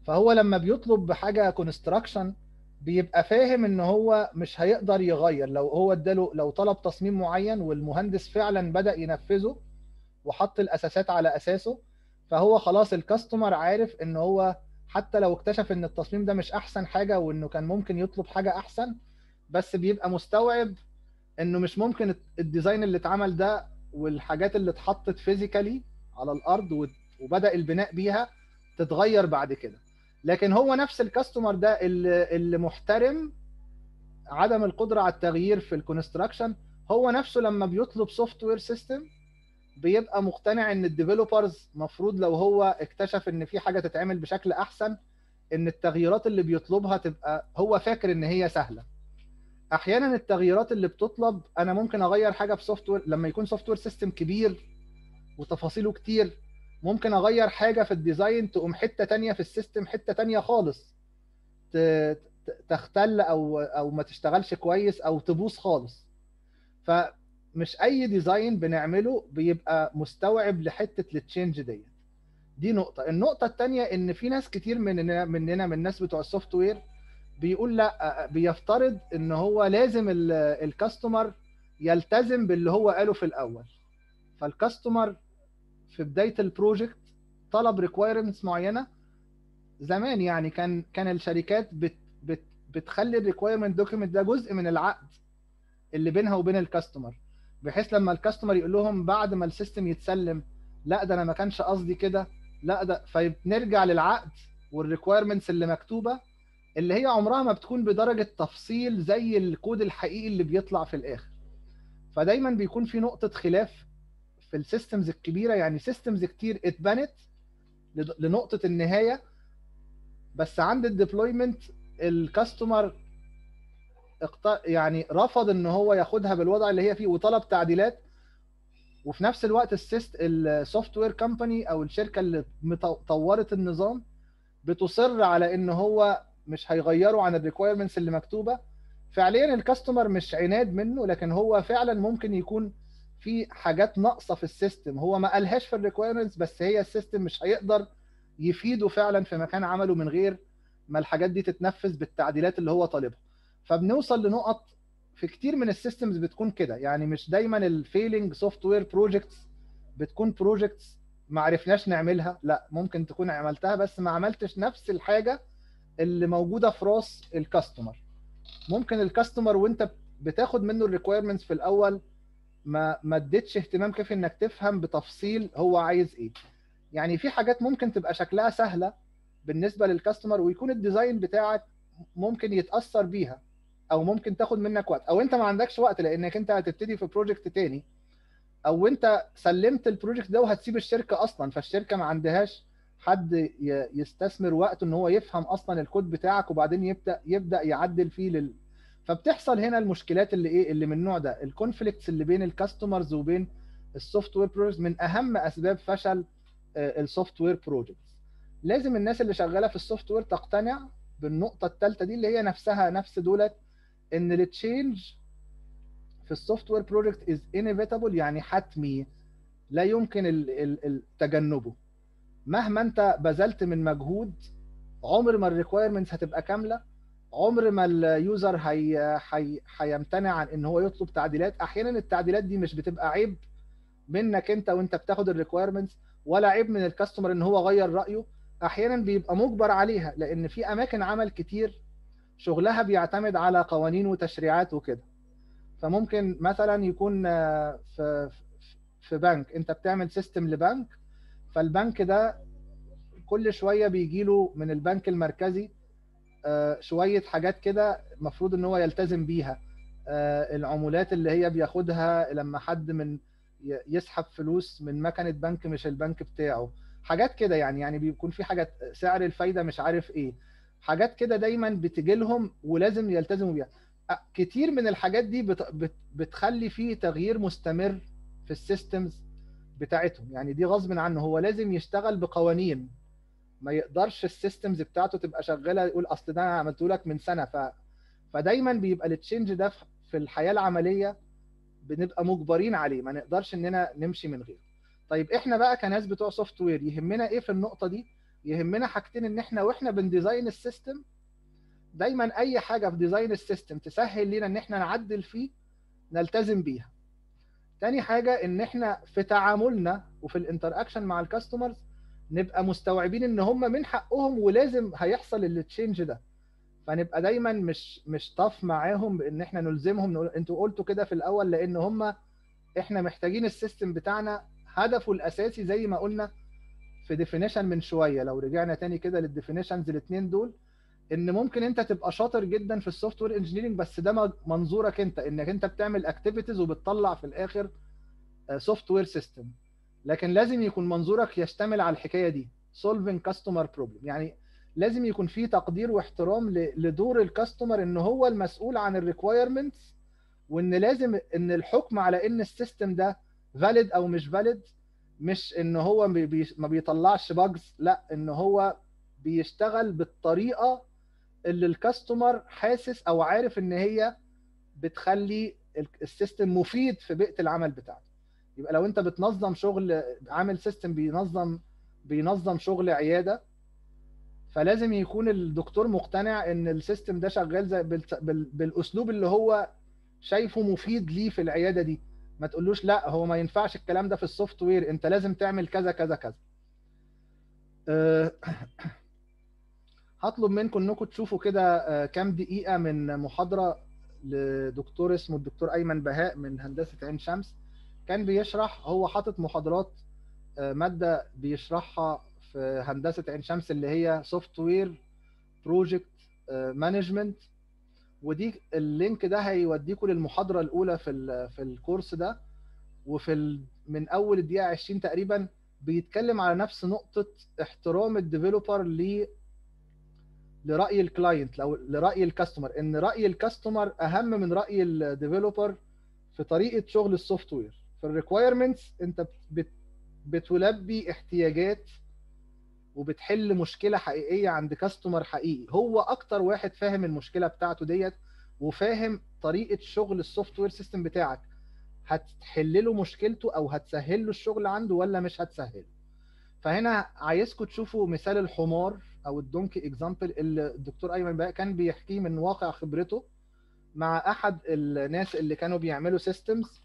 فهو لما بيطلب بحاجه كونستراكشن بيبقى فاهم ان هو مش هيقدر يغير لو هو اداله لو طلب تصميم معين والمهندس فعلا بدأ ينفذه وحط الاساسات على اساسه فهو خلاص الكاستمر عارف ان هو حتى لو اكتشف ان التصميم ده مش احسن حاجه وانه كان ممكن يطلب حاجه احسن بس بيبقى مستوعب انه مش ممكن الديزاين اللي اتعمل ده والحاجات اللي اتحطت فيزيكالي على الارض وبدا البناء بيها تتغير بعد كده لكن هو نفس الكاستمر ده اللي, اللي محترم عدم القدره على التغيير في الكونستراكشن هو نفسه لما بيطلب سوفت وير سيستم بيبقى مقتنع ان الديفلوبرز مفروض لو هو اكتشف ان في حاجه تتعمل بشكل احسن ان التغييرات اللي بيطلبها تبقى هو فاكر ان هي سهله احيانا التغييرات اللي بتطلب انا ممكن اغير حاجه في سوفت وير لما يكون سوفت وير سيستم كبير وتفاصيله كتير ممكن اغير حاجه في الديزاين تقوم حته تانية في السيستم حته تانية خالص تختل او او ما تشتغلش كويس او تبوظ خالص فمش اي ديزاين بنعمله بيبقى مستوعب لحته التشينج ديت دي نقطه النقطه الثانيه ان في ناس كتير مننا مننا من الناس بتوع السوفت وير بيقول لا بيفترض ان هو لازم الكاستمر يلتزم باللي هو قاله في الاول فالكاستمر في بدايه البروجكت طلب ريكوايرمنتس معينه زمان يعني كان كان الشركات بت بت بتخلي الريكوايرمنت دوكيمنت ده جزء من العقد اللي بينها وبين الكاستمر بحيث لما الكاستمر يقول لهم بعد ما السيستم يتسلم لا ده انا ما كانش قصدي كده لا ده فنرجع للعقد والريكوايرمنتس اللي مكتوبه اللي هي عمرها ما بتكون بدرجه تفصيل زي الكود الحقيقي اللي بيطلع في الاخر فدايما بيكون في نقطه خلاف في السيستمز الكبيره يعني سيستمز كتير اتبنت لنقطه النهايه بس عند الديبلويمنت الكاستمر يعني رفض ان هو ياخدها بالوضع اللي هي فيه وطلب تعديلات وفي نفس الوقت السيست السوفت وير كومباني او الشركه اللي طورت النظام بتصر على ان هو مش هيغيروا عن الريكويرمنتس اللي مكتوبه فعليا الكاستمر مش عناد منه لكن هو فعلا ممكن يكون في حاجات ناقصه في السيستم هو ما قالهاش في الريكويرمنتس بس هي السيستم مش هيقدر يفيده فعلا في مكان عمله من غير ما الحاجات دي تتنفذ بالتعديلات اللي هو طالبها فبنوصل لنقط في كتير من السيستمز بتكون كده يعني مش دايما الفيلينج سوفت وير بروجكتس بتكون بروجكتس ما عرفناش نعملها لا ممكن تكون عملتها بس ما عملتش نفس الحاجه اللي موجوده في راس الكاستمر ممكن الكاستمر وانت بتاخد منه الريكويرمنتس في الاول ما ما اديتش اهتمام كافي انك تفهم بتفصيل هو عايز ايه يعني في حاجات ممكن تبقى شكلها سهله بالنسبه للكاستمر ويكون الديزاين بتاعك ممكن يتاثر بيها او ممكن تاخد منك وقت او انت ما عندكش وقت لانك انت هتبتدي في بروجكت تاني او انت سلمت البروجكت ده وهتسيب الشركه اصلا فالشركه ما عندهاش حد يستثمر وقته ان هو يفهم اصلا الكود بتاعك وبعدين يبدا يبدا يعدل فيه لل... فبتحصل هنا المشكلات اللي ايه اللي من النوع ده الكونفليكتس اللي بين الكاستمرز وبين السوفت وير بروجكتس من اهم اسباب فشل السوفت وير بروجكتس لازم الناس اللي شغاله في السوفت وير تقتنع بالنقطه الثالثه دي اللي هي نفسها نفس دولت ان التشينج في السوفت وير بروجكت از انيفيتابل يعني حتمي لا يمكن تجنبه مهما انت بذلت من مجهود عمر ما الريكويرمنتس هتبقى كامله عمر ما اليوزر هي هي هيمتنع عن ان هو يطلب تعديلات احيانا التعديلات دي مش بتبقى عيب منك انت وانت بتاخد الريكويرمنتس ولا عيب من الكاستمر ان هو غير رايه احيانا بيبقى مجبر عليها لان في اماكن عمل كتير شغلها بيعتمد على قوانين وتشريعات وكده فممكن مثلا يكون في في بنك انت بتعمل سيستم لبنك فالبنك ده كل شويه بيجي له من البنك المركزي شويه حاجات كده المفروض ان هو يلتزم بيها العمولات اللي هي بياخدها لما حد من يسحب فلوس من مكنه بنك مش البنك بتاعه حاجات كده يعني يعني بيكون في حاجات سعر الفايده مش عارف ايه حاجات كده دايما بتجي لهم ولازم يلتزموا بيها كتير من الحاجات دي بت بت بتخلي فيه تغيير مستمر في السيستمز بتاعتهم يعني دي غصب عنه هو لازم يشتغل بقوانين ما يقدرش السيستمز بتاعته تبقى شغاله يقول اصل ده انا عملته لك من سنه ف فدايما بيبقى التشينج ده في الحياه العمليه بنبقى مجبرين عليه ما نقدرش اننا نمشي من غيره طيب احنا بقى كناس بتوع سوفت وير يهمنا ايه في النقطه دي يهمنا حاجتين ان احنا واحنا بنديزاين السيستم دايما اي حاجه في ديزاين السيستم تسهل لنا ان احنا نعدل فيه نلتزم بيها تاني حاجه ان احنا في تعاملنا وفي الانتراكشن مع الكاستمرز نبقى مستوعبين ان هم من حقهم ولازم هيحصل التشينج ده فنبقى دايما مش مش طاف معاهم بان احنا نلزمهم نقول انتوا قلتوا كده في الاول لان هم احنا محتاجين السيستم بتاعنا هدفه الاساسي زي ما قلنا في ديفينيشن من شويه لو رجعنا تاني كده للديفينيشنز الاثنين دول ان ممكن انت تبقى شاطر جدا في السوفت وير انجينيرنج بس ده منظورك انت انك انت بتعمل اكتيفيتيز وبتطلع في الاخر سوفت وير سيستم لكن لازم يكون منظورك يشتمل على الحكايه دي solving customer problem يعني لازم يكون في تقدير واحترام لدور الكاستمر ان هو المسؤول عن الريكويرمنتس وان لازم ان الحكم على ان السيستم ده فاليد او مش فاليد مش ان هو ما بيطلعش باجز لا ان هو بيشتغل بالطريقه اللي الكاستمر حاسس او عارف ان هي بتخلي السيستم مفيد في بيئه العمل بتاعته يبقى لو انت بتنظم شغل عامل سيستم بينظم بينظم شغل عياده فلازم يكون الدكتور مقتنع ان السيستم ده شغال زي بالاسلوب اللي هو شايفه مفيد ليه في العياده دي ما تقولوش لا هو ما ينفعش الكلام ده في السوفت وير انت لازم تعمل كذا كذا كذا أه هطلب منكم انكم تشوفوا كده كام دقيقه من محاضره لدكتور اسمه الدكتور ايمن بهاء من هندسه عين شمس كان بيشرح هو حاطط محاضرات ماده بيشرحها في هندسه عين شمس اللي هي سوفت وير بروجكت مانجمنت ودي اللينك ده هيوديكم للمحاضره الاولى في في الكورس ده وفي ال... من اول الدقيقه 20 تقريبا بيتكلم على نفس نقطه احترام الديفلوبر ل لراي الكلاينت لو لراي الكاستمر ان راي الكاستمر اهم من راي الديفلوبر في طريقه شغل السوفت وير في الريكويرمنتس انت بت... بتلبي احتياجات وبتحل مشكله حقيقيه عند كاستمر حقيقي هو اكتر واحد فاهم المشكله بتاعته ديت وفاهم طريقه شغل السوفت وير سيستم بتاعك هتحل له مشكلته او هتسهل له الشغل عنده ولا مش هتسهله فهنا عايزكم تشوفوا مثال الحمار او الدونكي اكزامبل اللي الدكتور ايمن بقى كان بيحكيه من واقع خبرته مع احد الناس اللي كانوا بيعملوا سيستمز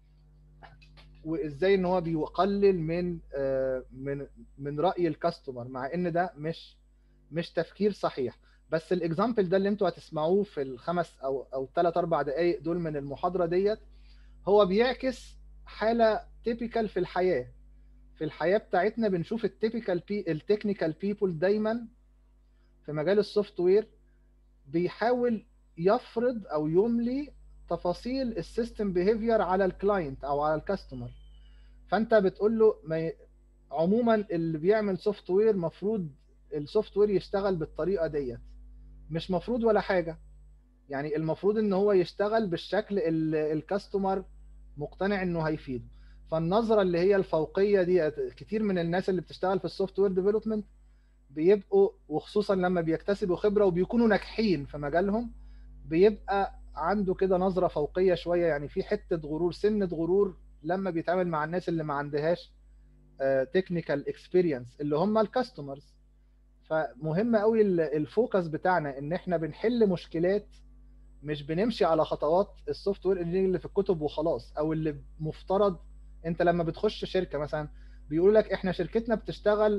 وازاي ان هو بيقلل من من من راي الكاستمر مع ان ده مش مش تفكير صحيح بس الاكزامبل ده اللي انتوا هتسمعوه في الخمس او او ثلاث اربع دقائق دول من المحاضره ديت هو بيعكس حاله تيبيكال في الحياه في الحياه بتاعتنا بنشوف التيبيكال بي التكنيكال بيبول دايما في مجال السوفت وير بيحاول يفرض او يملي تفاصيل السيستم بيهيفير على الكلاينت او على الكاستمر فانت بتقول له ما ي... عموما اللي بيعمل سوفت وير مفروض السوفت وير يشتغل بالطريقه ديت مش مفروض ولا حاجه يعني المفروض ان هو يشتغل بالشكل اللي الكاستمر مقتنع انه هيفيده فالنظره اللي هي الفوقيه دي كتير من الناس اللي بتشتغل في السوفت وير ديفلوبمنت بيبقوا وخصوصا لما بيكتسبوا خبره وبيكونوا ناجحين في مجالهم بيبقى عنده كده نظره فوقيه شويه يعني في حته غرور سنه غرور لما بيتعامل مع الناس اللي ما عندهاش تكنيكال اكسبيرينس اللي هم الكاستمرز فمهم قوي الفوكس بتاعنا ان احنا بنحل مشكلات مش بنمشي على خطوات السوفت وير انجينير اللي في الكتب وخلاص او اللي مفترض انت لما بتخش شركه مثلا بيقولوا لك احنا شركتنا بتشتغل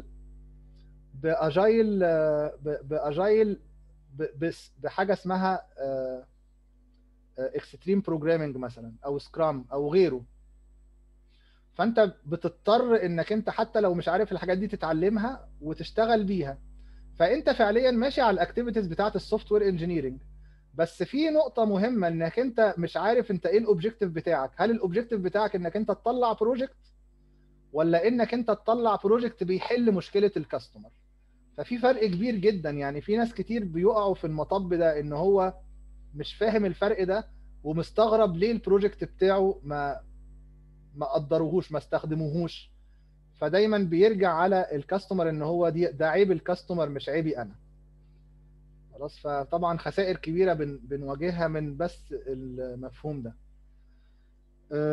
باجايل باجايل بحاجه اسمها اكستريم بروجرامنج مثلا او سكرام او غيره فانت بتضطر انك انت حتى لو مش عارف الحاجات دي تتعلمها وتشتغل بيها فانت فعليا ماشي على الاكتيفيتيز بتاعت السوفت وير انجينيرنج بس في نقطه مهمه انك انت مش عارف انت ايه الاوبجيكتيف بتاعك هل الاوبجيكتيف بتاعك انك انت تطلع بروجكت ولا انك انت تطلع بروجكت بيحل مشكله الكاستمر ففي فرق كبير جدا يعني في ناس كتير بيقعوا في المطب ده ان هو مش فاهم الفرق ده ومستغرب ليه البروجكت بتاعه ما ما قدروهوش ما استخدموهوش فدايما بيرجع على الكاستمر ان هو دي ده عيب الكاستمر مش عيبي انا خلاص فطبعا خسائر كبيره بن بنواجهها من بس المفهوم ده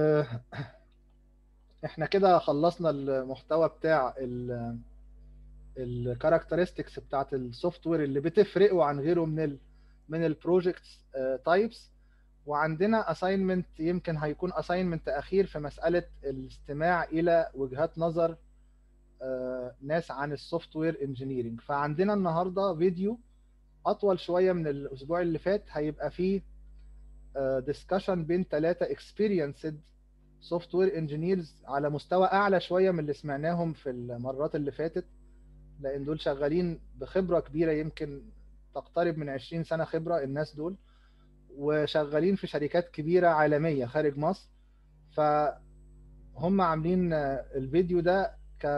احنا كده خلصنا المحتوى بتاع الكاركترستكس بتاعت السوفت وير اللي بتفرقه عن غيره من ال من البروجكتس تايبس وعندنا اساينمنت يمكن هيكون اساينمنت اخير في مساله الاستماع الى وجهات نظر آه، ناس عن السوفت وير انجينيرنج فعندنا النهارده فيديو اطول شويه من الاسبوع اللي فات هيبقى فيه ديسكشن بين ثلاثه اكسبيرينسد سوفت وير انجينيرز على مستوى اعلى شويه من اللي سمعناهم في المرات اللي فاتت لان دول شغالين بخبره كبيره يمكن تقترب من 20 سنه خبره الناس دول وشغالين في شركات كبيره عالميه خارج مصر فهم عاملين الفيديو ده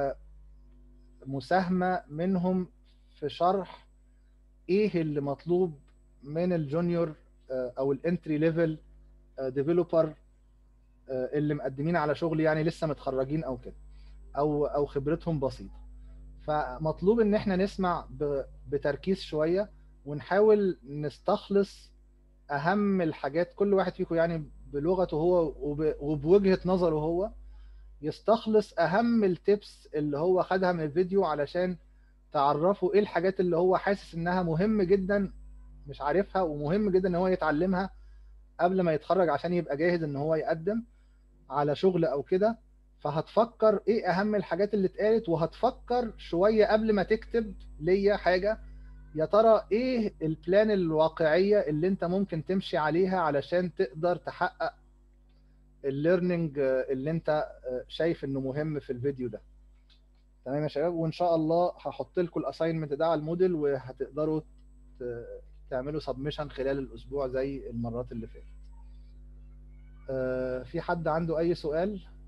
كمساهمه منهم في شرح ايه اللي مطلوب من الجونيور او الانتري ليفل ديفلوبر اللي مقدمين على شغل يعني لسه متخرجين او كده او او خبرتهم بسيطه فمطلوب ان احنا نسمع بتركيز شويه ونحاول نستخلص اهم الحاجات كل واحد فيكم يعني بلغته هو وبوجهه نظره هو يستخلص اهم التبس اللي هو خدها من الفيديو علشان تعرفوا ايه الحاجات اللي هو حاسس انها مهم جدا مش عارفها ومهم جدا ان هو يتعلمها قبل ما يتخرج عشان يبقى جاهز ان هو يقدم على شغل او كده فهتفكر ايه اهم الحاجات اللي اتقالت وهتفكر شويه قبل ما تكتب ليا حاجه يا ترى ايه البلان الواقعيه اللي انت ممكن تمشي عليها علشان تقدر تحقق الليرنينج اللي انت شايف انه مهم في الفيديو ده تمام يا شباب وان شاء الله هحط لكم الاساينمنت ده على الموديل وهتقدروا تعملوا سبمشن خلال الاسبوع زي المرات اللي فاتت في حد عنده اي سؤال